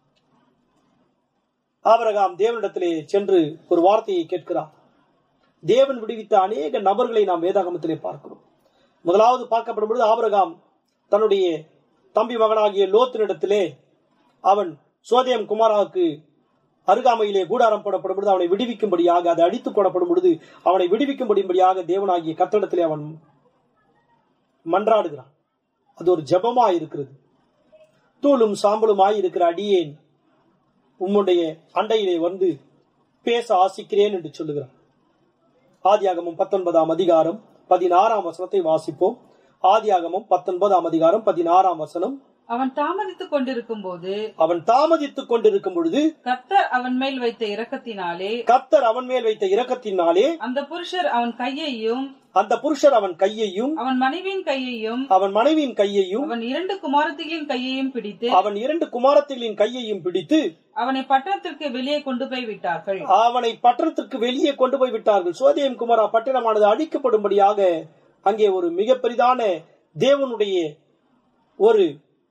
ஆபரகாம் தேவனிடத்திலே சென்று ஒரு வார்த்தையை கேட்கிறார் தேவன் விடுவித்த அநேக நபர்களை நாம் வேதாகமத்திலே பார்க்கிறோம் முதலாவது பார்க்கப்படும் பொழுது ஆபரகாம் தன்னுடைய தம்பி மகனாகிய லோத்தினிடத்திலே அவன் சோதயம் குமாராவுக்கு அருகாமையிலே கூடாரம் போடப்படும் பொழுது அவனை விடுவிக்கும்படியாக அது அடித்துக் கொடப்படும் பொழுது அவனை விடுவிக்கும்படியாக தேவனாகிய கத்தடத்திலே அவன் மன்றாடுகிறான் அது ஒரு ஜபமா இருக்கிறது தூளும் சாம்பலுமாய் இருக்கிற அடியேன் உம்முடைய அண்டையிலே வந்து பேச ஆசிக்கிறேன் என்று சொல்லுகிறான் ஆதியாகமம் பத்தொன்பதாம் அதிகாரம் பதினாறாம் வசனத்தை வாசிப்போம் ஆதியாகமம் பத்தொன்பதாம் அதிகாரம் பதினாறாம் வசனம் அவன் தாமதித்துக் கொண்டிருக்கும் போது அவன் தாமதித்துக் கொண்டிருக்கும் பொழுது கர்த்தர் அவன் மேல் வைத்த இரக்கத்தினாலே கர்த்தர் அவன் மேல் வைத்த இரக்கத்தினாலே அந்த புருஷர் அவன் கையையும் அந்த புருஷர் அவன் கையையும் அவன் மனைவியின் கையையும் அவன் மனைவியின் கையையும் அவன் இரண்டு குமாரத்திகளின் கையையும் பிடித்து அவன் இரண்டு குமாரத்திகளின் கையையும் பிடித்து அவனை பட்டணத்திற்கு வெளியே கொண்டு போய் விட்டார்கள் அவனை பட்டணத்திற்கு வெளியே கொண்டு போய் விட்டார்கள் சோதியம் குமாரா பட்டணமானது அழிக்கப்படும்படியாக அங்கே ஒரு மிக பெரிதான தேவனுடைய ஒரு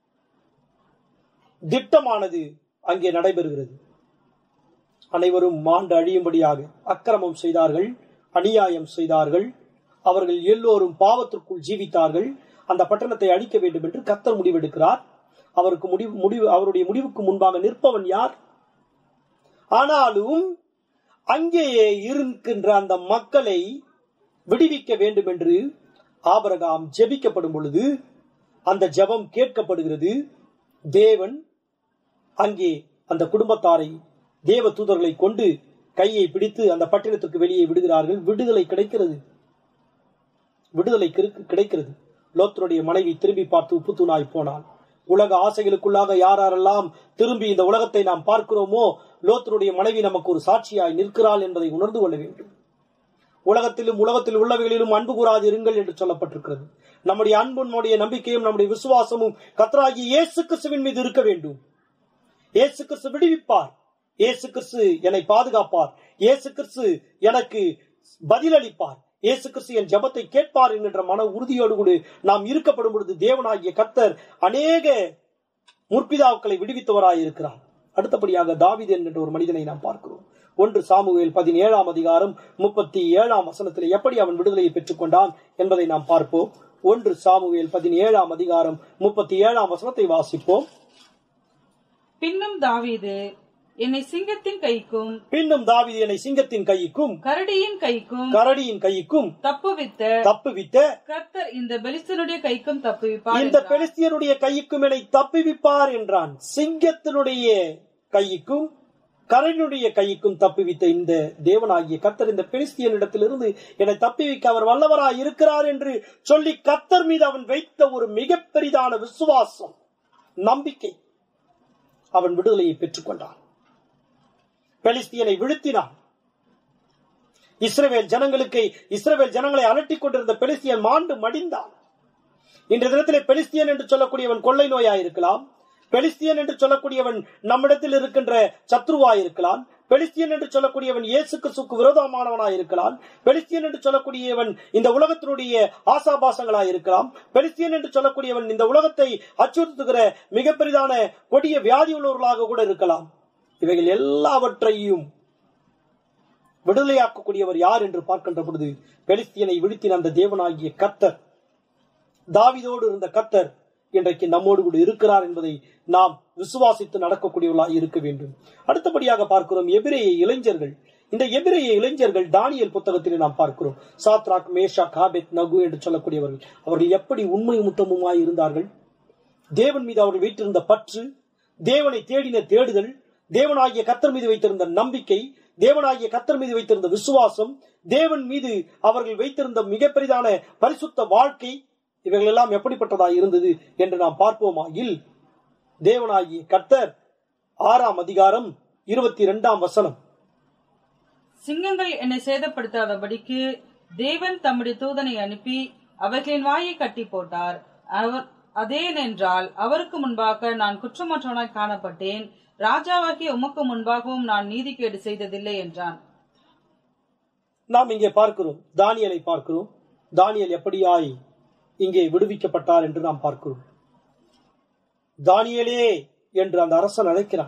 திட்டமானது அங்கே நடைபெறுகிறது அனைவரும் மாண்டு அழியும்படியாக அக்கிரமம் செய்தார்கள் அநியாயம் செய்தார்கள் அவர்கள் எல்லோரும் பாவத்திற்குள் ஜீவித்தார்கள் அந்த பட்டணத்தை அழிக்க வேண்டும் என்று கத்தர் முடிவெடுக்கிறார் அவருக்கு முடிவு முடிவு அவருடைய முடிவுக்கு முன்பாக நிற்பவன் யார் ஆனாலும் அங்கேயே இருக்கின்ற அந்த மக்களை விடுவிக்க வேண்டும் என்று ஆபரகாம் ஜெபிக்கப்படும் பொழுது அந்த ஜெபம் கேட்கப்படுகிறது தேவன் அங்கே அந்த குடும்பத்தாரை தேவ தூதர்களை கொண்டு கையை பிடித்து அந்த பட்டினத்திற்கு வெளியே விடுகிறார்கள் விடுதலை கிடைக்கிறது விடுதலை கிரு- கிடைக்கிறது லோத்தருடைய மனைவி திரும்பி பார்த்து உப்புத்தூணாய் போனாள் உலக ஆசைகளுக்குள்ளாக யாரெல்லாம் திரும்பி இந்த உலகத்தை நாம் பார்க்கிறோமோ லோத்தருடைய மனைவி நமக்கு ஒரு சாட்சியாய் நிற்கிறாள் என்பதை உணர்ந்து கொள்ள வேண்டும் உலகத்திலும் உலகத்தில் உள்ளவைகளிலும் அன்பு கூறாது இருங்கள் என்று சொல்லப்பட்டிருக்கிறது நம்முடைய அன்பு நம்முடைய நம்பிக்கையும் நம்முடைய விசுவாசமும் கத்தராகிய இயேசு கிறிஸ்துவின் மீது இருக்க வேண்டும் இயேசு கிறிஸ்து விடுவிப்பார் இயேசு கிறிஸ்து என்னை பாதுகாப்பார் இயேசு கிறிஸ்து எனக்கு பதிலளிப்பார் இயேசு கிறிஸ்து என் ஜெபத்தை கேட்பார் என்கின்ற மன உறுதியோடு கூட நாம் இருக்கப்படும் பொழுது தேவனாகிய கர்த்தர் அநேக முற்பிதாக்களை விடுவித்தவராய் இருக்கிறார் அடுத்தபடியாக தாவீது என்கின்ற ஒரு மனிதனை நாம் பார்க்கிறோம் ஒன்று சாமுவேல் பதினேழாம் அதிகாரம் முப்பத்தி ஏழாம் வசனத்தில் எப்படி அவன் விடுதலையை பெற்றுக் கொண்டான் என்பதை நாம் பார்ப்போம் ஒன்று சாமுவேல் பதினேழாம் அதிகாரம் முப்பத்தி ஏழாம் வசனத்தை வாசிப்போம் பின்னும் தாவீது என்னை சிங்கத்தின் கைக்கும் பின்னும் தாவீது என்னை சிங்கத்தின் கைக்கும் கரடியின் கைக்கும் கரடியின் கைக்கும் தப்புவித்த தப்புவித்த கர்த்தர் இந்த பெலிஸ்தனுடைய கைக்கும் தப்புவிப்பார் இந்த என்றார். பெலிஸ்தியருடைய கைக்கும் என்னை தப்புவிப்பார் என்றான் சிங்கத்தினுடைய கைக்கும் கரனுடைய கைக்கும் தப்புவித்த இந்த தேவனாகிய கர்த்தர் இந்த பெலிஸ்தியனிடத்திலிருந்து என்னை தப்புவிக்க அவர் வல்லவராய் இருக்கிறார் என்று சொல்லி கர்த்தர் மீது அவன் வைத்த ஒரு மிக பெரிதான விசுவாசம் நம்பிக்கை அவன் விடுதலையை பெற்றுக்கொண்டான் பெலிஸ்தியனை வீழ்த்தினான் இஸ்ரவேல் ஜனங்களுக்கு இஸ்ரவேல் ஜனங்களை அலட்டிக் கொண்டிருந்த பெலிஸ்தியன் மாண்டு மடிந்தான் இன்றைய தினத்திலே பெலிஸ்தியன் என்று சொல்லக்கூடியவன் கொள்ளை நோயாய் இருக்கலாம் பெலிஸ்தியன் என்று சொல்லக்கூடியவன் நம்மிடத்தில் இருக்கின்ற சத்ருவாய் இருக்கலாம் பெலிஸ்தியன் என்று சொல்லக்கூடியவன் இயேசு கிறிஸ்துக்கு விரோதமானவனாய் இருக்கலாம் பெலிஸ்தியன் என்று சொல்லக்கூடியவன் இந்த உலகத்தினுடைய ஆசாபாசங்களாய் இருக்கலாம் பெலிஸ்தியன் என்று சொல்லக்கூடியவன் இந்த உலகத்தை அச்சுறுத்துகிற மிக பெரிதான கொடிய வியாதி உள்ளவர்களாக கூட இருக்கலாம் இவைகள் எல்லாவற்றையும் விடுதலையாக்கக்கூடியவர் யார் என்று பார்க்கின்ற பொழுது பெலிஸ்தியனை விழுத்தின அந்த தேவனாகிய கத்தர் தாவிதோடு இருந்த கத்தர் இன்றைக்கு நம்மோடு கூட இருக்கிறார் என்பதை நாம் விசுவாசித்து நடக்கக்கூடியவர்களாக இருக்க வேண்டும் அடுத்தபடியாக பார்க்கிறோம் எபிரேய இளைஞர்கள் இந்த எபிரேய இளைஞர்கள் தானியல் புத்தகத்திலே நாம் பார்க்கிறோம் சாத்ராக் மேஷா காபெத் நகு என்று சொல்லக்கூடியவர்கள் அவர்கள் எப்படி உண்மை முத்தமுமாய் இருந்தார்கள் தேவன் மீது அவர்கள் வைத்திருந்த பற்று தேவனை தேடின தேடுதல் தேவனாகிய கத்தர் மீது வைத்திருந்த நம்பிக்கை தேவனாகிய கத்தர் மீது வைத்திருந்த விசுவாசம் தேவன் மீது அவர்கள் வைத்திருந்த மிக பெரிதான பரிசுத்த வாழ்க்கை இவைகள் எல்லாம் எப்படிப்பட்டதா இருந்தது என்று நாம் பார்ப்போமா இல் தேவனாகிய கர்த்தர் ஆறாம் அதிகாரம் இருபத்தி இரண்டாம் வசனம் சிங்கங்கள் என்னை சேதப்படுத்தாதபடிக்கு தேவன் தம்முடைய தூதனை அனுப்பி அவர்களின் வாயை கட்டி போட்டார் அவர் அதேனென்றால் அவருக்கு முன்பாக நான் குற்றமற்றவனாய் காணப்பட்டேன் ராஜாவாகிய உமக்கு முன்பாகவும் நான் நீதிகேடு செய்ததில்லை என்றான் நாம் இங்கே பார்க்கிறோம் தானியலை பார்க்கிறோம் தானியல் எப்படியாய் இங்கே விடுவிக்கப்பட்டார் என்று நாம் பார்க்கிறோம் தானியலே என்று அந்த அரசன் அழைக்கிறான்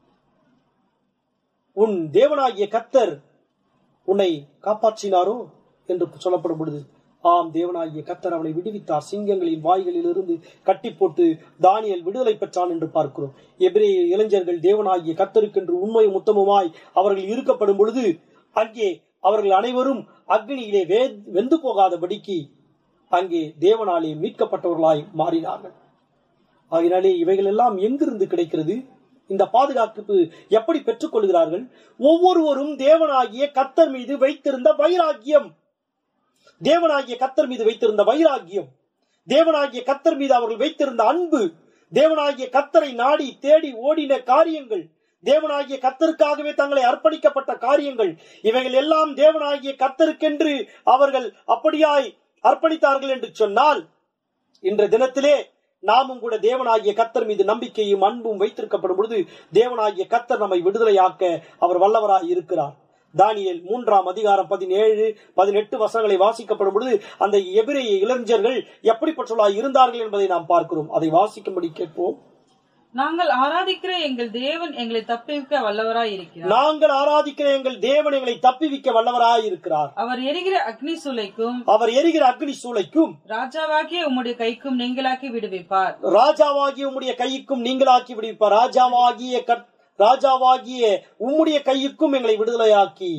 உன் தேவனாகிய கத்தர் உன்னை காப்பாற்றினாரோ என்று சொல்லப்படும் பொழுது ஆம் தேவனாகிய கத்தர் அவனை விடுவித்தார் சிங்கங்களின் வாய்களில் இருந்து கட்டி போட்டு தானியல் விடுதலை பெற்றான் என்று பார்க்கிறோம் எபிரேய இளைஞர்கள் தேவனாகிய கத்தருக்கென்று உண்மை முத்தமுமாய் அவர்கள் இருக்கப்படும் பொழுது அங்கே அவர்கள் அனைவரும் அக்னியிலே வே- வெந்து போகாதபடிக்கு அங்கே தேவனாலே மீட்கப்பட்டவர்களாய் மாறினார்கள் ஆகினாலே இவைகள் எல்லாம் எங்கிருந்து கிடைக்கிறது இந்த பாதுகாப்பு எப்படி பெற்றுக் கொள்கிறார்கள் ஒவ்வொருவரும் தேவனாகிய கத்தர் மீது வைத்திருந்த வைராக்கியம் தேவனாகிய கத்தர் மீது வைத்திருந்த வைராக்கியம் தேவனாகிய கத்தர் மீது அவர்கள் வைத்திருந்த அன்பு தேவனாகிய கத்தரை நாடி தேடி ஓடின காரியங்கள் தேவனாகிய கத்தருக்காகவே தங்களை அர்ப்பணிக்கப்பட்ட காரியங்கள் இவைகள் எல்லாம் தேவனாகிய கத்தருக்கென்று அவர்கள் அப்படியாய் அர்ப்பணித்தார்கள் என்று சொன்னால் இன்ற தினத்திலே நாமும் கூட தேவனாகிய கத்தர் மீது நம்பிக்கையும் அன்பும் வைத்திருக்கப்படும் பொழுது தேவனாகிய கத்தர் நம்மை விடுதலையாக்க அவர் வல்லவராய் இருக்கிறார் தானியேல் மூன்றாம் அதிகாரம் பதினேழு பதினெட்டு வசனங்களை வாசிக்கப்படும் பொழுது அந்த எபிரேய இளைஞர்கள் எப்படிப்பட்டவர்களாய் இருந்தார்கள் என்பதை நாம் பார்க்கிறோம் அதை வாசிக்கும்படி கேட்போம் நாங்கள் ஆராதிக்கிற எங்கள் தேவன் எங்களை தப்பிக்க வல்லவராய் இருக்கிறார் நாங்கள் ஆராதிக்கிற எங்கள் தேவன் எங்களை தப்பிவிக்க வல்லவராய் இருக்கிறார் அவர் எரிகிற அக்னி சூளைக்கும் அவர் எரிகிற அக்னி சூளைக்கும் ராஜாவாகிய உம்முடைய கைக்கும் நீங்களாக்கி விடுவிப்பார் ராஜாவாகிய உம்முடைய கைக்கும் நீங்களாக்கி விடுவிப்பார் ராஜாவாகிய கட்- ராஜாவாகிய உம்முடைய கையுக்கும் எங்களை விடுதலையாக்கி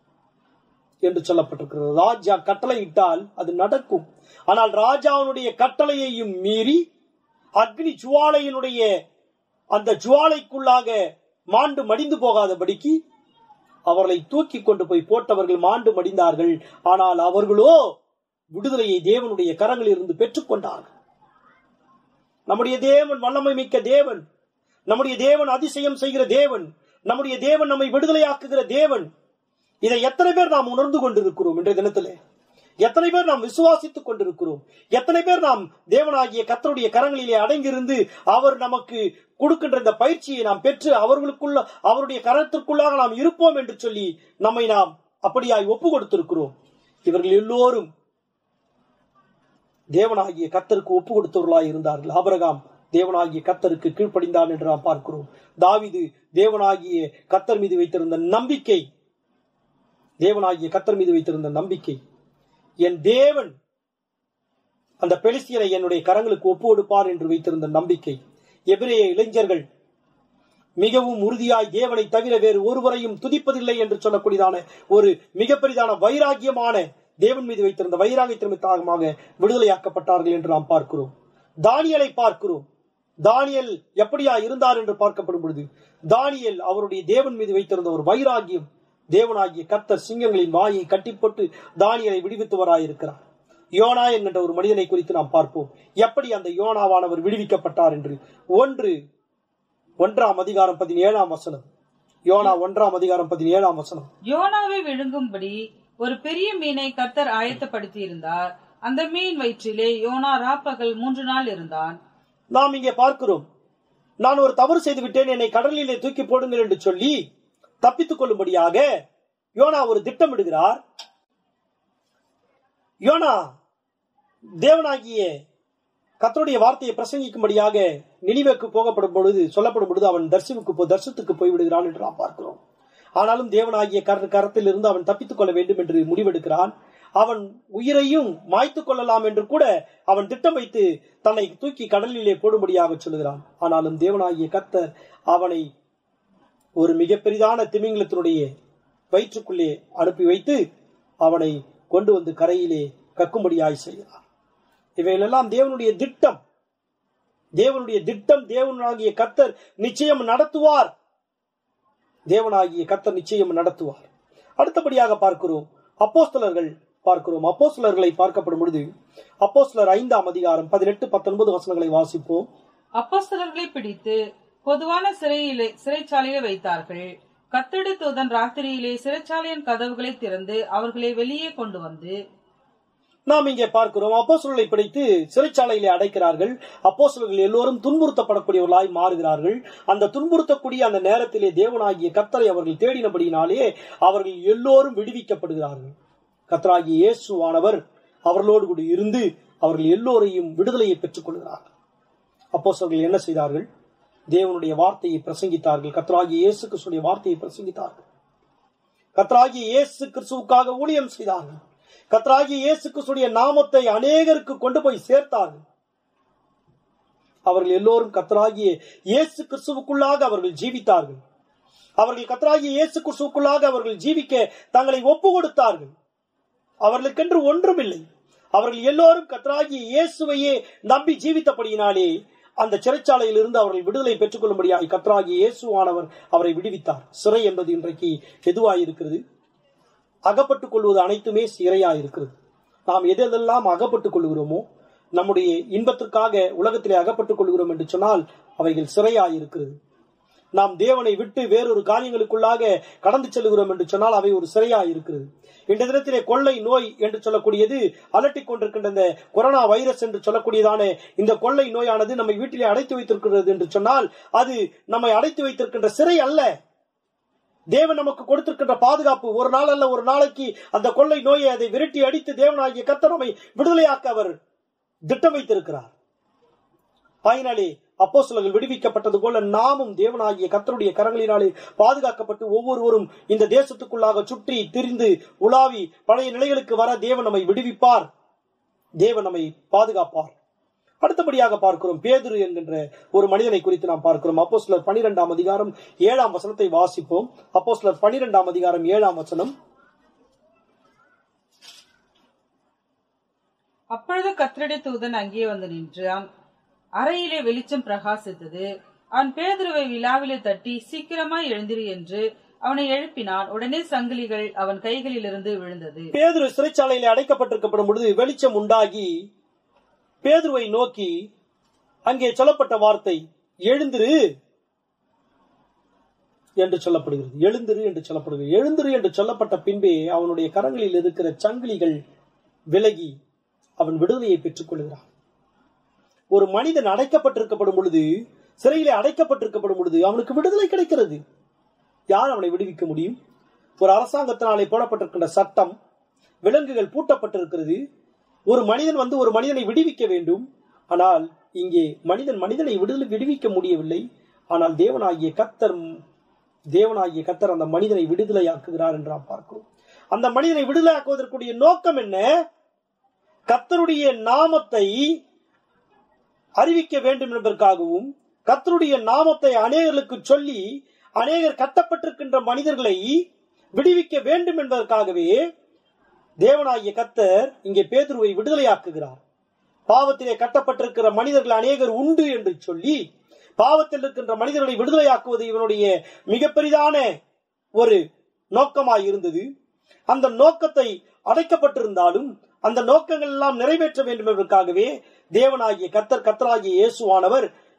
என்று சொல்லப்பட்டிருக்கிறது ராஜா கட்டளை இட்டால் அது நடக்கும் ஆனால் ராஜாவினுடைய கட்டளையையும் மீறி அக்னி ஜுவாலையினுடைய அந்த ஜுவாலைக்குள்ளாக மாண்டு மடிந்து போகாதபடிக்கு அவர்களை தூக்கி கொண்டு போய் போட்டவர்கள் மாண்டு மடிந்தார்கள் ஆனால் அவர்களோ விடுதலையை தேவனுடைய கரங்களில் இருந்து பெற்றுக்கொண்டார்கள் நம்முடைய தேவன் வல்லமை மிக்க தேவன் நம்முடைய தேவன் அதிசயம் செய்கிற தேவன் நம்முடைய தேவன் நம்மை விடுதலையாக்குகிற தேவன் இதை எத்தனை பேர் நாம் உணர்ந்து கொண்டிருக்கிறோம் இன்றைய தினத்திலே எத்தனை பேர் நாம் விசுவாசித்துக் கொண்டிருக்கிறோம் எத்தனை பேர் நாம் தேவனாகிய கத்தருடைய கரங்களிலே அடங்கியிருந்து அவர் நமக்கு கொடுக்கின்ற இந்த பயிற்சியை நாம் பெற்று அவர்களுக்குள்ள அவருடைய கரத்திற்குள்ளாக நாம் இருப்போம் என்று சொல்லி நம்மை நாம் அப்படியாய் ஒப்பு கொடுத்திருக்கிறோம் இவர்கள் எல்லோரும் தேவனாகிய கத்தருக்கு ஒப்பு கொடுத்தவர்களாய் இருந்தார்கள் ஆபிரகாம் தேவனாகிய கத்தருக்கு கீழ்ப்படிந்தான் என்று நாம் பார்க்கிறோம் தாவீது தேவனாகிய கத்தர் மீது வைத்திருந்த நம்பிக்கை தேவனாகிய கத்தர் மீது வைத்திருந்த நம்பிக்கை என் தேவன் அந்த பெலிஸ்தியனை என்னுடைய கரங்களுக்கு ஒப்பு கொடுப்பார் என்று வைத்திருந்த நம்பிக்கை எபிரேய இளைஞர்கள் மிகவும் உறுதியாய் தேவனை தவிர வேறு ஒருவரையும் துதிப்பதில்லை என்று சொல்லக்கூடியதான ஒரு மிக பெரிதான வைராகியமான தேவன் மீது வைத்திருந்த வைராகியத்தின் காரணமாக விடுதலையாக்கப்பட்டார்கள் என்று நாம் பார்க்கிறோம் தானியலை பார்க்கிறோம் தானியல் எப்படியா இருந்தார் என்று பார்க்கப்படும் பொழுது தானியல் அவருடைய தேவன் மீது வைத்திருந்த ஒரு வைராகியம் தேவனாகிய கர்த்தர் சிங்கங்களின் வாயை கட்டி போட்டு தானியலை விடுவித்தவராயிருக்கிறார் யோனா என்கின்ற ஒரு மனிதனை குறித்து நாம் பார்ப்போம் எப்படி அந்த யோனாவானவர் விடுவிக்கப்பட்டார் என்று ஒன்று ஒன்றாம் அதிகாரம் பதினேழாம் வசனம் யோனா ஒன்றாம் அதிகாரம் பதினேழாம் வசனம் யோனாவை விழுங்கும்படி ஒரு பெரிய மீனை கர்த்தர் ஆயத்தப்படுத்தி இருந்தார் அந்த மீன் வயிற்றிலே யோனா ராப்பகல் மூன்று நாள் இருந்தான் நாம் இங்கே பார்க்கிறோம் நான் ஒரு தவறு செய்து விட்டேன் என்னை கடலிலே தூக்கி போடுங்கள் என்று சொல்லி தப்பித்துக் கொள்ளும்படியாக யோனா ஒரு திட்டமிடுகிறார் யோனா தேவனாகிய கர்த்தருடைய வார்த்தையை பிரசங்கிக்கும்படியாக நினிவேக்கு போகப்படும் பொழுது சொல்லப்படும் பொழுது அவன் தர்சிவுக்கு போ தர்சத்துக்கு போய் விடுகிறான் என்று நாம் பார்க்கிறோம் ஆனாலும் தேவனாகிய கர கரத்தில் இருந்து அவன் தப்பித்துக் கொள்ள வேண்டும் என்று முடிவெடுக்கிறான் அவன் உயிரையும் மாய்த்துக் கொள்ளலாம் என்று கூட அவன் திட்டம் வைத்து தன்னை தூக்கி கடலிலே போடும்படியாக சொல்லுகிறான் ஆனாலும் தேவனாகிய கர்த்தர் அவனை ஒரு மிக பெரிதான திமிங்கலத்தினுடைய வயிற்றுக்குள்ளே அனுப்பி வைத்து அவனை கொண்டு வந்து கரையிலே கக்கும்படியாய் செய்கிறார் இவைகளெல்லாம் தேவனுடைய திட்டம் தேவனுடைய திட்டம் தேவனாகிய கர்த்தர் நிச்சயம் நடத்துவார் தேவனாகிய கர்த்தர் நிச்சயம் நடத்துவார் அடுத்தபடியாக பார்க்கிறோம் அப்போஸ்தலர்கள் பார்க்கிறோம் அப்போஸ்தலர்களை பார்க்கப்படும் பொழுது அப்போஸ்தலர் ஐந்தாம் அதிகாரம் பதினெட்டு பத்தொன்பது வசனங்களை வாசிப்போம் அப்போஸ்தலர்களை பிடித்து பொதுவான சிறையிலே சிறைச்சாலையில் வைத்தார்கள் கத்தடி தூதன் ராத்திரியிலே சிறைச்சாலையின் கதவுகளை திறந்து அவர்களை வெளியே கொண்டு வந்து நாம் இங்கே பார்க்கிறோம் அப்போஸ்தலர்களை பிடித்து சிறைச்சாலையிலே அடைக்கிறார்கள் அப்போஸ்தலர்கள் எல்லோரும் துன்புறுத்தப்படக்கூடியவர்களாய் மாறுகிறார்கள் அந்த துன்புறுத்தக்கூடிய அந்த நேரத்திலே தேவனாகிய கத்தரை அவர்கள் தேடினபடியினாலே அவர்கள் எல்லோரும் விடுவிக்கப்படுகிறார்கள் கத்தராகிய இயேசுவானவர் அவர்களோடு கூட இருந்து அவர்கள் எல்லோரையும் விடுதலையை பெற்றுக் கொள்கிறார்கள் அப்போஸ்தலர்கள் என்ன செய்தார்கள் தேவனுடைய வார்த்தையை பிரசங்கித்தார்கள் கத்தராகிய இயேசு கிறிஸ்துடைய வார்த்தையை பிரசங்கித்தார்கள் கத்தராகிய இயேசு கிறிஸ்துவுக்காக ஊழியம் செய்தார்கள் கத்தராகிய இயேசு கிறிஸ்துடைய நாமத்தை அநேகருக்கு கொண்டு போய் சேர்த்தார்கள் அவர்கள் எல்லோரும் கத்தராகிய இயேசு கிறிஸ்துவுக்குள்ளாக அவர்கள் ஜீவித்தார்கள் அவர்கள் கத்தராகிய இயேசு கிறிஸ்துவுக்குள்ளாக அவர்கள் ஜீவிக்க தங்களை ஒப்பு கொடுத்தார்கள் அவர்களுக்கென்று ஒன்றுமில்லை அவர்கள் எல்லோரும் கத்தராகிய இயேசுவையே நம்பி ஜீவித்தபடியினாலே அந்த சிறைச்சாலையில் இருந்து அவர்கள் விடுதலை பெற்றுக் கொள்ளும்படியாக கத்தராகிய இயேசுவானவர் அவரை விடுவித்தார் சிறை என்பது இன்றைக்கு எதுவாயிருக்கிறது அகப்பட்டுக் கொள்வது அனைத்துமே சிறையாயிருக்கிறது நாம் எதெல்லாம் அகப்பட்டுக் கொள்கிறோமோ நம்முடைய இன்பத்திற்காக உலகத்திலே அகப்பட்டுக் கொள்கிறோம் என்று சொன்னால் அவைகள் சிறையாயிருக்கிறது நாம் தேவனை விட்டு வேறொரு காரியங்களுக்குள்ளாக கடந்து செல்கிறோம் என்று சொன்னால் அவை ஒரு சிறையாயிருக்கிறது இந்த தினத்திலே கொள்ளை நோய் என்று சொல்லக்கூடியது அலட்டிக் கொண்டிருக்கின்ற இந்த கொரோனா வைரஸ் என்று சொல்லக்கூடியதான இந்த கொள்ளை நோயானது நம்மை வீட்டிலே அடைத்து வைத்திருக்கிறது என்று சொன்னால் அது நம்மை அடைத்து வைத்திருக்கின்ற சிறை அல்ல தேவன் நமக்கு கொடுத்திருக்கின்ற பாதுகாப்பு ஒரு நாள் அல்ல ஒரு நாளைக்கு அந்த கொள்ளை நோயை அதை விரட்டி அடித்து தேவனாகிய கர்த்தர் நம்மை விடுதலையாக்க அவர் திட்டம் வைத்திருக்கிறார் ஆயினாலே அப்போ விடுவிக்கப்பட்டது போல நாமும் தேவனாகிய கர்த்தருடைய கரங்களினாலே பாதுகாக்கப்பட்டு ஒவ்வொருவரும் இந்த தேசத்துக்குள்ளாக சுற்றி திரிந்து உலாவி பழைய நிலைகளுக்கு வர தேவன் நம்மை விடுவிப்பார் தேவன் நம்மை பாதுகாப்பார் அடுத்தபடியாக பார்க்கிறோம் பேதுரு என்கின்ற ஒரு மனிதனை குறித்து நாம் பார்க்கிறோம் அப்போ சிலர் பனிரெண்டாம் அதிகாரம் ஏழாம் வசனத்தை வாசிப்போம் அப்போ சிலர் பனிரெண்டாம் அதிகாரம் ஏழாம் வசனம் அப்பொழுது கத்தருடைய தூதன் அங்கே வந்து நின்றான் அறையிலே வெளிச்சம் பிரகாசித்தது அவன் பேதுருவை விழாவிலே தட்டி சீக்கிரமாய் எழுந்திரு என்று அவனை எழுப்பினான் உடனே சங்கிலிகள் அவன் கைகளிலிருந்து விழுந்தது பேதுரு சிறைச்சாலையில அடைக்கப்பட்டிருக்கப்படும் பொழுது வெளிச்சம் உண்டாகி பேதுருவை நோக்கி அங்கே சொல்லப்பட்ட வார்த்தை எழுந்திரு என்று சொல்லப்படுகிறது எழுந்திரு என்று சொல்லப்படுகிறது எழுந்திரு என்று சொல்லப்பட்ட பின்பே அவனுடைய கரங்களில் இருக்கிற சங்கிலிகள் விலகி அவன் விடுதலையை பெற்றுக் கொள்கிறான் ஒரு மனிதன் அடைக்கப்பட்டிருக்கப்படும் பொழுது சிறையிலே அடைக்கப்பட்டிருக்கப்படும் பொழுது அவனுக்கு விடுதலை கிடைக்கிறது யார் அவனை விடுவிக்க முடியும் ஒரு அரசாங்கத்தினாலே போடப்பட்டிருக்கின்ற சட்டம் விலங்குகள் பூட்டப்பட்டிருக்கிறது ஒரு மனிதன் வந்து ஒரு மனிதனை விடுவிக்க வேண்டும் ஆனால் இங்கே மனிதன் மனிதனை விடுதலை விடுவிக்க முடியவில்லை ஆனால் தேவனாகிய கத்தர் தேவனாகிய கத்தர் அந்த மனிதனை விடுதலையாக்குகிறார் என்று நாம் பார்க்கிறோம் அந்த மனிதனை விடுதலையாக்குவதற்குரிய நோக்கம் என்ன கத்தருடைய நாமத்தை அறிவிக்க வேண்டும் என்பதற்காகவும் கத்தருடைய நாமத்தை அநேகர்களுக்கு சொல்லி அநேகர் கட்டப்பட்டிருக்கின்ற மனிதர்களை விடுவிக்க வேண்டும் என்பதற்காகவே தேவனாகிய கத்தர் இங்கே பேதுருவை விடுதலையாக்குகிறார் பாவத்திலே கட்டப்பட்டிருக்கிற மனிதர்கள் அநேகர் உண்டு என்று சொல்லி பாவத்தில் இருக்கின்ற மனிதர்களை விடுதலையாக்குவது இவனுடைய மிக பெரிதான ஒரு நோக்கமாய் இருந்தது அந்த நோக்கத்தை அடைக்கப்பட்டிருந்தாலும் அந்த நோக்கங்கள் எல்லாம் நிறைவேற்ற வேண்டும் என்பதற்காகவே தேவனாகிய கத்தர் கத்தராகிய இயேசுவானவர்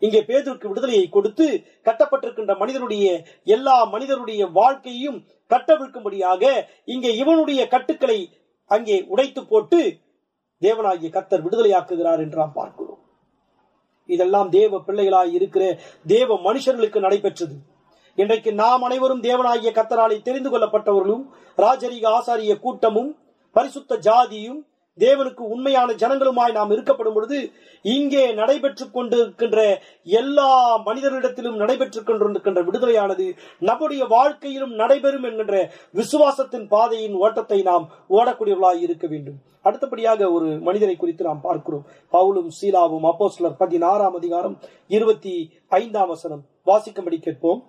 இங்கே பேதுருக்கு விடுதலையை கொடுத்து கட்டப்பட்டிருக்கின்ற மனிதனுடைய எல்லா மனிதனுடைய வாழ்க்கையும் கட்டவிழ்க்கும்படியாக இங்கே இவனுடைய கட்டுக்களை அங்கே உடைத்து போட்டு தேவனாகிய கத்தர் விடுதலையாக்குகிறார் என்று நாம் பார்க்கிறோம் இதெல்லாம் தேவ பிள்ளைகளாய் இருக்கிற தேவ மனுஷர்களுக்கு நடைபெற்றது இன்றைக்கு நாம் அனைவரும் தேவனாகிய கத்தராலை தெரிந்து கொள்ளப்பட்டவர்களும் ராஜரீக ஆசாரிய கூட்டமும் பரிசுத்த ஜாதியும் தேவனுக்கு உண்மையான ஜனங்களுமாய் நாம் இருக்கப்படும் பொழுது இங்கே நடைபெற்றுக் கொண்டிருக்கின்ற எல்லா மனிதர்களிடத்திலும் நடைபெற்றுக் கொண்டிருக்கின்ற விடுதலையானது நம்முடைய வாழ்க்கையிலும் நடைபெறும் என்கின்ற விசுவாசத்தின் பாதையின் ஓட்டத்தை நாம் ஓடக்கூடியவர்களாய் இருக்க வேண்டும் அடுத்தபடியாக ஒரு மனிதரை குறித்து நாம் பார்க்கிறோம் பவுலும் சீலாவும் அப்போ சிலர் பதினாறாம் அதிகாரம் இருபத்தி ஐந்தாம் வசனம் வாசிக்கும்படி கேட்போம்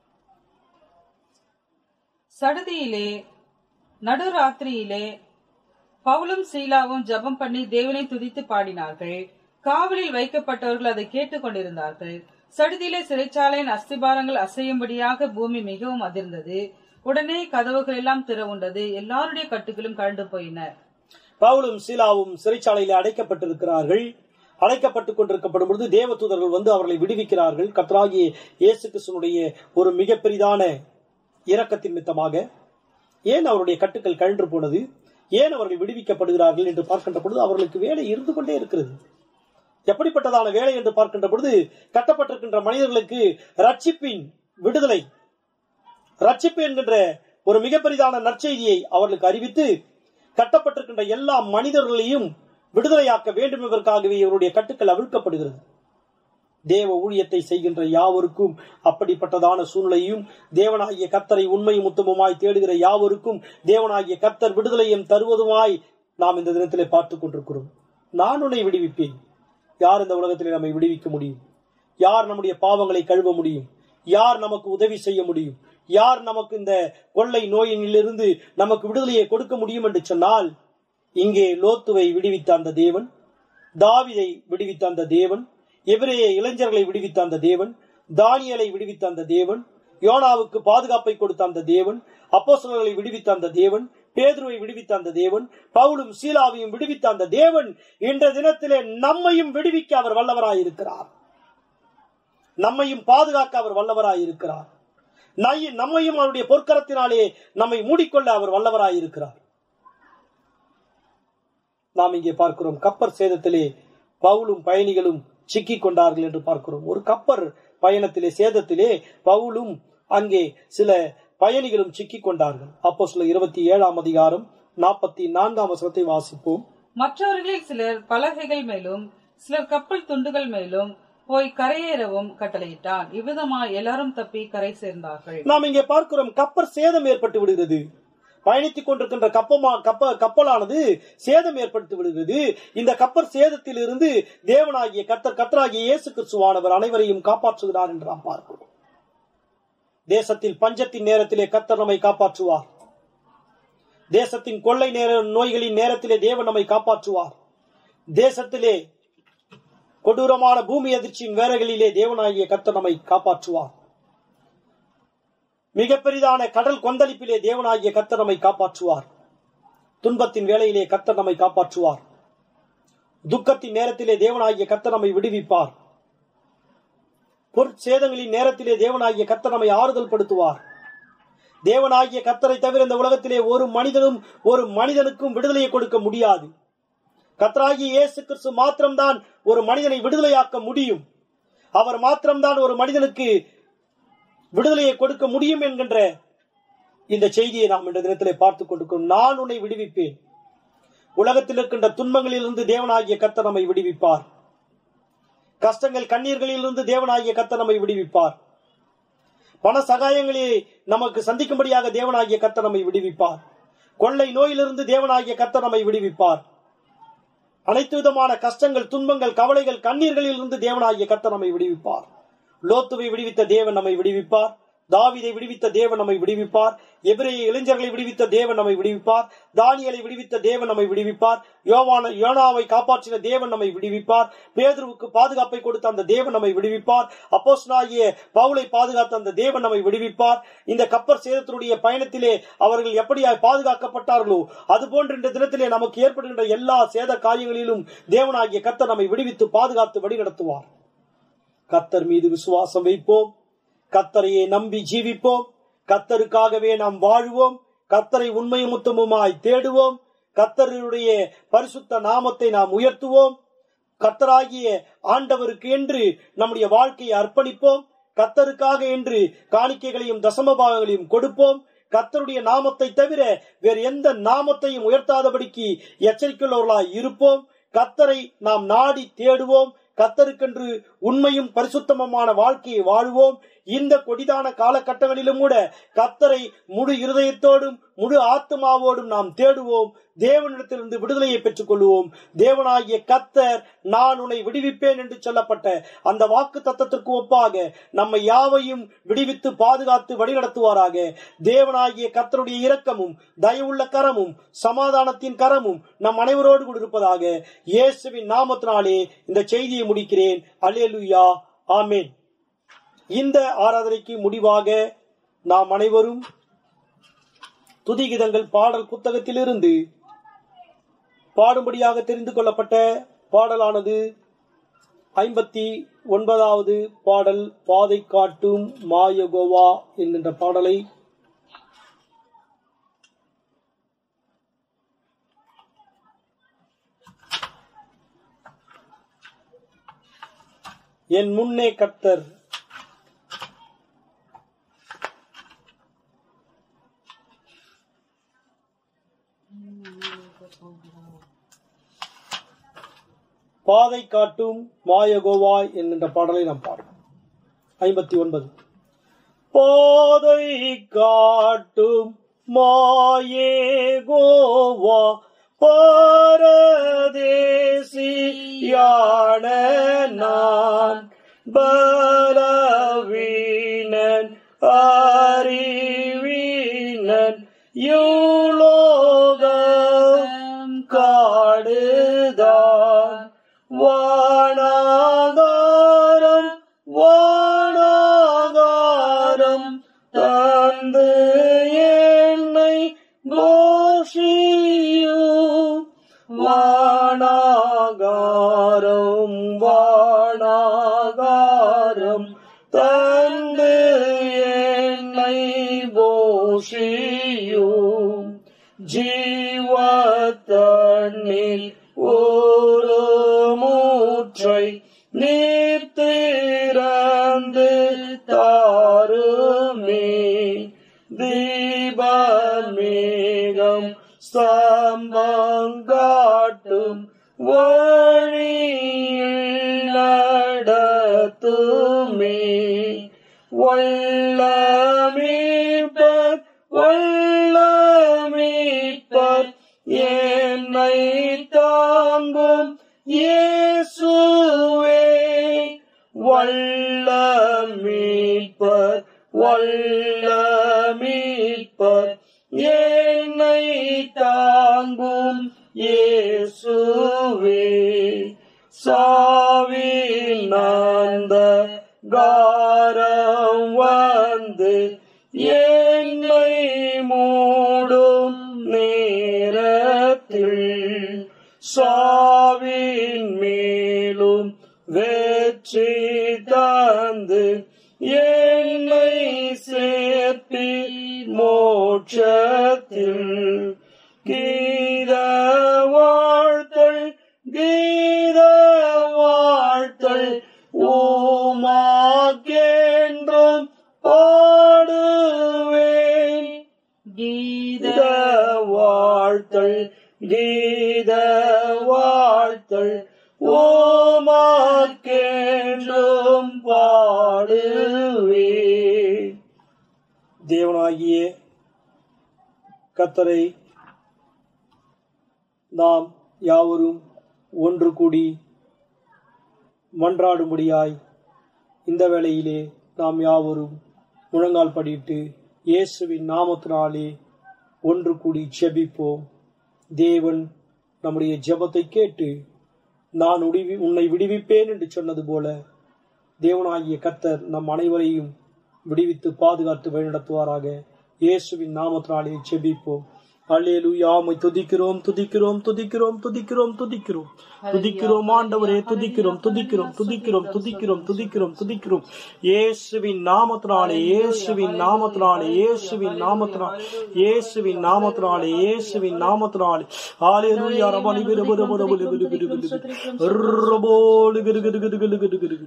சடுதியிலே நடுராத்திரியிலே பவுலும் சீலாவும் ஜெபம் பண்ணி தேவனை துதித்து பாடினார்கள் காவலில் வைக்கப்பட்டவர்கள் அதை கேட்டுக் கொண்டிருந்தார்கள் சடுதியிலே சிறைச்சாலையின் அஸ்திபாரங்கள் அசையும்படியாக பூமி மிகவும் அதிர்ந்தது உடனே கதவுகள் எல்லாம் திறவுண்டது எல்லாருடைய கட்டுகளும் கழண்டு போயின பவுலும் சீலாவும் சிறைச்சாலையில் அடைக்கப்பட்டிருக்கிறார்கள் அடைக்கப்பட்டுக் கொண்டிருக்கப்படும் பொழுது தேவதூதர்கள் வந்து அவர்களை விடுவிக்கிறார்கள் கத்ராகிய இயேசு கிறிஸ்துனுடைய ஒரு மிக பெரிதான இரக்கத்தின் மித்தமாக ஏன் அவருடைய கட்டுக்கள் கழன்று போனது ஏன் அவர்கள் விடுவிக்கப்படுகிறார்கள் என்று பார்க்கின்ற பொழுது அவர்களுக்கு வேலை இருந்து கொண்டே இருக்கிறது எப்படிப்பட்டதான வேலை என்று பார்க்கின்ற பொழுது கட்டப்பட்டிருக்கின்ற மனிதர்களுக்கு ரட்சிப்பின் விடுதலை ரட்சிப்பு என்கின்ற ஒரு மிக பெரிதான நற்செய்தியை அவர்களுக்கு அறிவித்து கட்டப்பட்டிருக்கின்ற எல்லா மனிதர்களையும் விடுதலையாக்க வேண்டும் என்பதற்காகவே இவருடைய கட்டுக்கள் அவிழ்க்கப்படுகிறது தேவ ஊழியத்தை செய்கின்ற யாவருக்கும் அப்படிப்பட்டதான சூழ்நிலையும் தேவனாகிய கத்தரை உண்மையும் உத்தமமாய் தேடுகிற யாவருக்கும் தேவனாகிய கத்தர் விடுதலையும் தருவதுமாய் நாம் இந்த தினத்திலே பார்த்துக் கொண்டிருக்கிறோம் நான் உன்னை விடுவிப்பேன் யார் இந்த உலகத்திலே நம்மை விடுவிக்க முடியும் யார் நம்முடைய பாவங்களை கழுவ முடியும் யார் நமக்கு உதவி செய்ய முடியும் யார் நமக்கு இந்த கொள்ளை நோயினிலிருந்து நமக்கு விடுதலையை கொடுக்க முடியும் என்று சொன்னால் இங்கே லோத்துவை விடுவித்த அந்த தேவன் தாவிதை விடுவித்த அந்த தேவன் எவரைய இளைஞர்களை விடுவித்த அந்த தேவன் தானியலை விடுவித்த அந்த தேவன் யோனாவுக்கு பாதுகாப்பை கொடுத்த அந்த தேவன் அப்போஸ்தலர்களை விடுவித்த அந்த தேவன் பேதுருவை விடுவித்த அந்த தேவன் பவுலும் சீலாவையும் விடுவித்த அந்த தேவன் இன்ற தினத்திலே நம்மையும் விடுவிக்க அவர் வல்லவராயிருக்கிறார் நம்மையும் பாதுகாக்க அவர் வல்லவராயிருக்கிறார் நை- நம்மையும் அவருடைய பொற்கரத்தினாலே நம்மை மூடிக்கொள்ள அவர் வல்லவராயிருக்கிறார் நாம் இங்கே பார்க்கிறோம் கப்பர் சேதத்திலே பவுலும் பயணிகளும் சிக்கிக் கொண்டார்கள் என்று பார்க்கிறோம் ஒரு கப்பர் பயணத்திலே சேதத்திலே பவுலும் அங்கே சில பயணிகளும் சிக்கிக் கொண்டார்கள் அப்போ சில இருபத்தி ஏழாம் அதிகாரம் நாற்பத்தி நான்காம் வசனத்தை வாசிப்போம் மற்றவர்களில் சிலர் பலகைகள் மேலும் சிலர் கப்பல் துண்டுகள் மேலும் போய் கரையேறவும் கட்டளையிட்டான் இவ்விதமாய் எல்லாரும் தப்பி கரை சேர்ந்தார்கள் நாம் இங்கே பார்க்கிறோம் கப்பர் சேதம் ஏற்பட்டு விடுகிறது பயணித்துக் கொண்டிருக்கின்ற கப்பமா கப்ப கப்பலானது சேதம் ஏற்படுத்தி விடுகிறது இந்த கப்பர் சேதத்தில் இருந்து தேவனாகிய கத்தர் கத்தராகிய இயேசு கிறிஸ்துவானவர் அனைவரையும் காப்பாற்றுகிறார் என்று நாம் பார்க்கிறோம் தேசத்தில் பஞ்சத்தின் நேரத்திலே கத்தர் நம்மை காப்பாற்றுவார் தேசத்தின் கொள்ளை நேர நோய்களின் நேரத்திலே தேவன் நம்மை காப்பாற்றுவார் தேசத்திலே கொடூரமான பூமி அதிர்ச்சியின் வேலைகளிலே தேவனாகிய கத்தர் நம்மை காப்பாற்றுவார் மிக பெரிதான கடல் கொந்தளிப்பிலே தேவனாகிய கத்தர் நம்மை காப்பாற்றுவார் துன்பத்தின் வேளையிலே கத்தர் நம்மை காப்பாற்றுவார் துக்கத்தின் நேரத்திலே தேவனாகிய கத்தர் நம்மை விடுவிப்பார் பொற்சேதங்களின் நேரத்திலே தேவனாகிய கத்தர் நம்மை ஆறுதல் படுத்துவார் தேவனாகிய கத்தரை தவிர இந்த உலகத்திலே ஒரு மனிதனும் ஒரு மனிதனுக்கும் விடுதலையை கொடுக்க முடியாது கத்தராகிய இயேசு கிறிஸ்து மாத்திரம்தான் ஒரு மனிதனை விடுதலையாக்க முடியும் அவர் மாத்திரம்தான் ஒரு மனிதனுக்கு விடுதலையை கொடுக்க முடியும் என்கின்ற இந்த செய்தியை நாம் இந்த தினத்திலே பார்த்துக் கொண்டிருக்கிறோம் நான் உன்னை விடுவிப்பேன் உலகத்தில் இருக்கின்ற துன்பங்களிலிருந்து தேவனாகிய கர்த்தர் நம்மை விடுவிப்பார் கஷ்டங்கள் கண்ணீர்களிலிருந்து தேவனாகிய கர்த்தர் நம்மை விடுவிப்பார் பண சகாயங்களை நமக்கு சந்திக்கும்படியாக தேவனாகிய கர்த்தர் நம்மை விடுவிப்பார் கொள்ளை நோயிலிருந்து தேவனாகிய கர்த்தர் நம்மை விடுவிப்பார் அனைத்து விதமான கஷ்டங்கள் துன்பங்கள் கவலைகள் கண்ணீர்களில் இருந்து தேவனாகிய கர்த்தர் நம்மை விடுவிப்பார் லோத்துவை விடுவித்த தேவன் நம்மை விடுவிப்பார் தாவீதை விடுவித்த தேவன் நம்மை விடுவிப்பார் எபிரேய இளைஞர்களை விடுவித்த தேவன் நம்மை விடுவிப்பார் தானியலை விடுவித்த தேவன் நம்மை விடுவிப்பார் யோவான யோனாவை காப்பாற்றின தேவன் நம்மை விடுவிப்பார் பேதுருவுக்கு பாதுகாப்பை கொடுத்த அந்த தேவன் நம்மை விடுவிப்பார் அப்போஸ்தலனாகிய பவுலை பாதுகாத்த அந்த தேவன் நம்மை விடுவிப்பார் இந்த கப்பர் சேதத்தினுடைய பயணத்திலே அவர்கள் எப்படியாய் பாதுகாக்கப்பட்டார்களோ அதுபோன்று இந்த தினத்திலே நமக்கு ஏற்படுகின்ற எல்லா சேத காரியங்களிலும் தேவனாகிய கர்த்தர் நம்மை விடுவித்து பாதுகாத்து வழி நடத்துவார் கத்தர் மீது விசுவாசம் வைப்போம் கத்தரையே நம்பி ஜீவிப்போம் கத்தருக்காகவே நாம் வாழ்வோம் கத்தரை உண்மையும் உத்தமுமாய் தேடுவோம் கத்தருடைய பரிசுத்த நாமத்தை நாம் உயர்த்துவோம் கத்தராகிய ஆண்டவருக்கு என்று நம்முடைய வாழ்க்கையை அர்ப்பணிப்போம் கத்தருக்காக என்று காணிக்கைகளையும் தசமபாகங்களையும் கொடுப்போம் கத்தருடைய நாமத்தை தவிர வேறு எந்த நாமத்தையும் உயர்த்தாதபடிக்கு எச்சரிக்கையுள்ளவர்களாய் இருப்போம் கத்தரை நாம் நாடி தேடுவோம் கத்தருக்கென்று உண்மையும் பரிசுத்தமமான வாழ்க்கையை வாழ்வோம் இந்த கொடிதான காலகட்டங்களிலும் கூட கத்தரை முழு இருதயத்தோடும் முழு ஆத்மாவோடும் நாம் தேடுவோம் தேவனிடத்திலிருந்து விடுதலையை பெற்றுக் கொள்வோம் தேவனாகிய கத்தர் நான் உன்னை விடுவிப்பேன் என்று சொல்லப்பட்ட அந்த வாக்கு தத்தத்திற்கு ஒப்பாக நம்மை யாவையும் விடுவித்து பாதுகாத்து வழிநடத்துவாராக தேவனாகிய கத்தருடைய இரக்கமும் தயவுள்ள கரமும் சமாதானத்தின் கரமும் நம் அனைவரோடு கூட இருப்பதாக இயேசுவின் நாமத்தினாலே இந்த செய்தியை முடிக்கிறேன் அல்லேலுயா ஆமேன் இந்த ஆராதனைக்கு முடிவாக நாம் அனைவரும் துதிகிதங்கள் பாடல் புத்தகத்திலிருந்து பாடும்படியாக தெரிந்து கொள்ளப்பட்ட பாடலானது ஐம்பத்தி ஒன்பதாவது பாடல் பாதை காட்டும் மாயகோவா என்கின்ற பாடலை என் முன்னே கர்த்தர் பாதை காட்டும் மாயகோவாய் என்கின்ற பாடலை நாம் பாடுவோம் ஐம்பத்தி ஒன்பது பாதை காட்டும் மாயேகோவா பரதேசியான நான் பலவீனன் அறிவீனன் யூலோகம் காடுதான் வானாகாரம் வானாகாரம் தந்து என்னை கோஷியும் வானாகாரம் வானாகாரம் தந்து என்னை போஷியும் ஜீவத்தண்ணில் ஒரு மூற்றை நீர் திறந்து தாருமே தீபமேகம் ஸ்தம்பங்காட்டும் வழியில் நடத்துமே வல்லமீட்பர் வல்லமீட்பர் என்னை தாங்கும் இயேசுவே வல்லமீட்பர் வல்லமீட்பர் என்னை தாங்கும் இயேசுவே சாவின் நந்த காரம் வந்து என்னை மூடும் நேரத்தில் சாவின் மேலும் வெற்றி தந்து என்னை சேர்த்தி மோட்சத்தில் கீத வாழ்த்தல் கீத வாழ்த்தல் ஓமாக்கென்றும் பாடுவேன் கீத கீத வாழ்த்தல் கீத வாழ்த்தல் ஓமாக்கென்றும் பாடுவேன் தேவனாகிய கத்தரை நாம் யாவரும் ஒன்று கூடி மன்றாடும்படியாய் இந்த வேளையிலே நாம் யாவரும் முழங்கால் படியிட்டு இயேசுவின் நாமத்தினாலே ஒன்று கூடி ஜெபிப்போம் தேவன் நம்முடைய ஜெபத்தை கேட்டு நான் உடிவி உன்னை விடுவிப்பேன் என்று சொன்னது போல தேவனாகிய கர்த்தர் நம் அனைவரையும் விடுவித்து பாதுகாத்து வழிநடத்துவாராக இயேசுவின் நாமத்தினாலே ஜெபிப்போம் அல்லேலூயா உம்மை துதிக்கிறோம் துதிக்கிறோம் துதிக்கிறோம் துதிக்கிறோம் துதிக்கிறோம் துதிக்கிறோம் ஆண்டவரே துதிக்கிறோம் துதிக்கிறோம் துதிக்கிறோம் துதிக்கிறோம் துதிக்கிறோம் துதிக்கிறோம் இயேசுவின் நாமத்தினாலே இயேசுவின் நாமத்தினாலே இயேசுவின் நாமத்தினாலே இயேசுவின் நாமத்தினாலே இயேசுவின் நாமத்தினாலே ஹalleluya ரபலி பிரு பிரு பிரு பிரு பிரு பிரு பிரு ரபோலு கிரு கிரு கிரு கிரு கிரு கிரு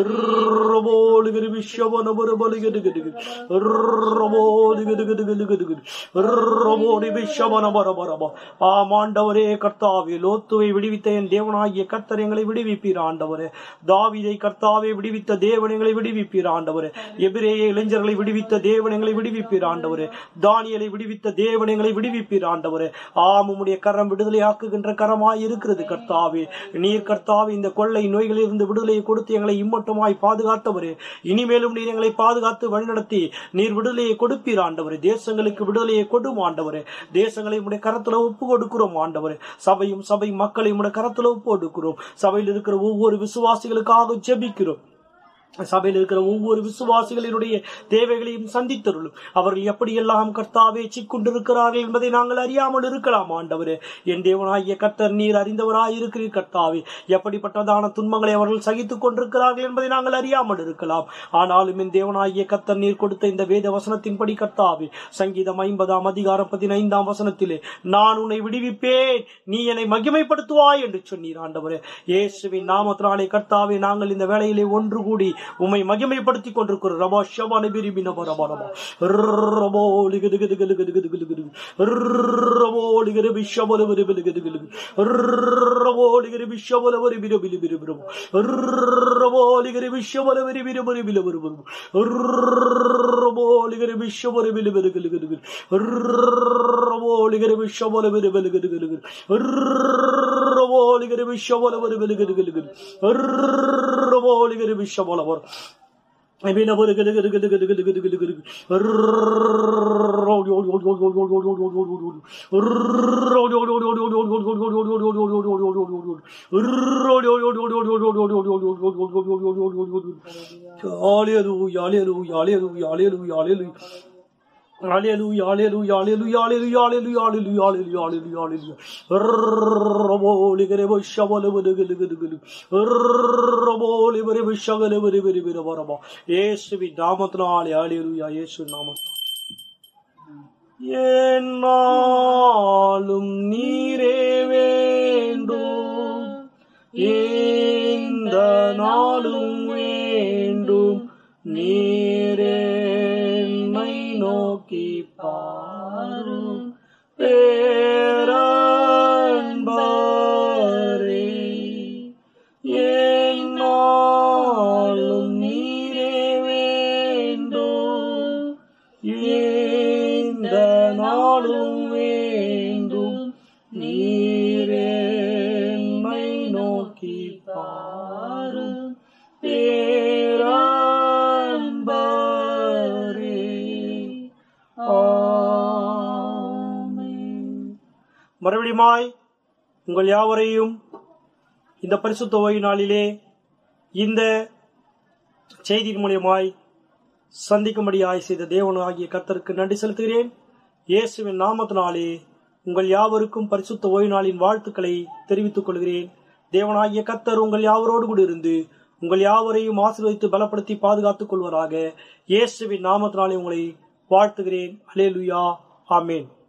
ரபோலு கிரு விஷ்வன பிரு பலி கிரு கிரு கிரு ரபோலு கிரு கிரு கிரு கிரு கிரு ரபோலி விஷ்வன பர பர பர ஆம் ஆண்டவரே கர்த்தாவே லோத்துவை விடுவித்த என் தேவனாகிய கர்த்தர் எங்களை விடுவிப்பீர் ஆண்டவரே தாவீதை கர்த்தாவே விடுவித்த தேவன் எங்களை விடுவிப்பீர் ஆண்டவரே எபிரேய இளைஞர்களை விடுவித்த தேவன் எங்களை விடுவிப்பீர் ஆண்டவரே தானியலை விடுவித்த தேவன் எங்களை விடுவிப்பீர் ஆண்டவரே ஆம் உம்முடைய கரம் விடுதலையாக்குகின்ற கரமாய் இருக்கிறது கர்த்தாவே நீர் கர்த்தாவே இந்த கொள்ளை நோய்களிலிருந்து விடுதலையை கொடுத்து எங்களை இம்மட்டுமாய் பாதுகாத்தவரே இனிமேலும் நீர் எங்களை பாதுகாத்து வழிநடத்தி நீர் விடுதலையை கொடுப்பீர் ஆண்டவரே தேசங்களுக்கு விடுதலையை கொடும் ஆண்டவரே தேசங்களை உடைய கரத்துல ஒப்பு கொடுக்கிறோம் ஆண்டவரே சபையும் சபை மக்களையும் உடைய கரத்துல ஒப்பு கொடுக்கிறோம் சபையில் இருக்கிற ஒவ்வொரு விசுவாசிகளுக்காக ஜெபிக்கிறோம் சபையில் இருக்கிற ஒவ்வொரு விசுவாசிகளினுடைய தேவைகளையும் சந்தித்தருளும் அவர்கள் எப்படியெல்லாம் கர்த்தாவே சிக்கொண்டிருக்கிறார்கள் என்பதை நாங்கள் அறியாமல் இருக்கலாம் ஆண்டவரே என் தேவனாகிய கர்த்தர் நீர் அறிந்தவராய் இருக்கிறீர் கர்த்தாவே எப்படிப்பட்டதான துன்பங்களை அவர்கள் சகித்துக் கொண்டிருக்கிறார்கள் என்பதை நாங்கள் அறியாமல் இருக்கலாம் ஆனாலும் என் தேவனாகிய கர்த்தர் நீர் கொடுத்த இந்த வேத வசனத்தின்படி கர்த்தாவே சங்கீதம் ஐம்பதாம் அதிகாரம் பதினைந்தாம் வசனத்திலே நான் உன்னை விடுவிப்பேன் நீ என்னை மகிமைப்படுத்துவாய் என்று சொன்னீர் ஆண்டவரே இயேசுவின் நாமத்தினாலே கர்த்தாவே நாங்கள் இந்த வேளையிலே ஒன்று கூடி உம்மை மகிமைப்படுத்திக் கொண்டிருக்கிறோம் ரபா ஷபான பிரிபி நப ரபா ரபா ரபோ லிகது கது கது கது கது கது கது ரபோ லிகது பிஷபல வரி பிலு கது கது ரபோ லிகது பிஷபல வரி பிரு பிலு பிரு பிரு ரபோ லிகது பிஷபல வரி பிரு பிரு பிலு பிரு பிரு ரபோ லிகது பிஷபல பிலு பிரு கது கது கது ரபோ லிகது பிஷபல பிரு பிலு கது கது கது ரபோ லிகது பிஷபல வரி பிலு கது கது கது ரபோ லிகது பிஷபல வரி Ebina bore gede gede gede gede gede gede gede gede. Hallelujah, hallelujah, hallelujah, hallelujah, hallelujah. Hallelujah, hallelujah, hallelujah, hallelujah, hallelujah, hallelujah, hallelujah, hallelujah, hallelujah. Raboli gere boshavale bere gere gere gere. Raboli bere boshavale bere bere bere baraba. இயேசுவின் நாமத்தினாலே ஹalleluya இயேசு நாமத்தினாலே என்னாலும் நீரே வேண்டும் இந்த நாளும் வேண்டும் நீரேன்னை நோக்கி பாரும் பேரன்பரே என்னாலும் நீரே வேண்டும் இந்த நாளும் வேண்டும் நீரேன்னை நோக்கி பாரும் பேரன்பரே ஆமென். மறுபடியுமாய் உங்கள் யாவரையும் இந்த பரிசுத்த ஓய்வு நாளிலே இந்த செய்தியின் மூலியமாய் சந்திக்கும்படியாய் செய்த தேவனாகிய கர்த்தருக்கு நன்றி செலுத்துகிறேன் இயேசுவின் நாமத்தினாலே உங்கள் யாவருக்கும் பரிசுத்த ஓய்வு நாளின் வாழ்த்துக்களை தெரிவித்துக் கொள்கிறேன் தேவனாகிய கர்த்தர் உங்கள் யாவரோடு கூட இருந்து உங்கள் யாவரையும் ஆசீர்வதித்து பலப்படுத்தி பாதுகாத்துக் கொள்வராக இயேசுவின் நாமத்தினாலே உங்களை வாழ்த்துகிறேன் அலேலுயா ஆமேன்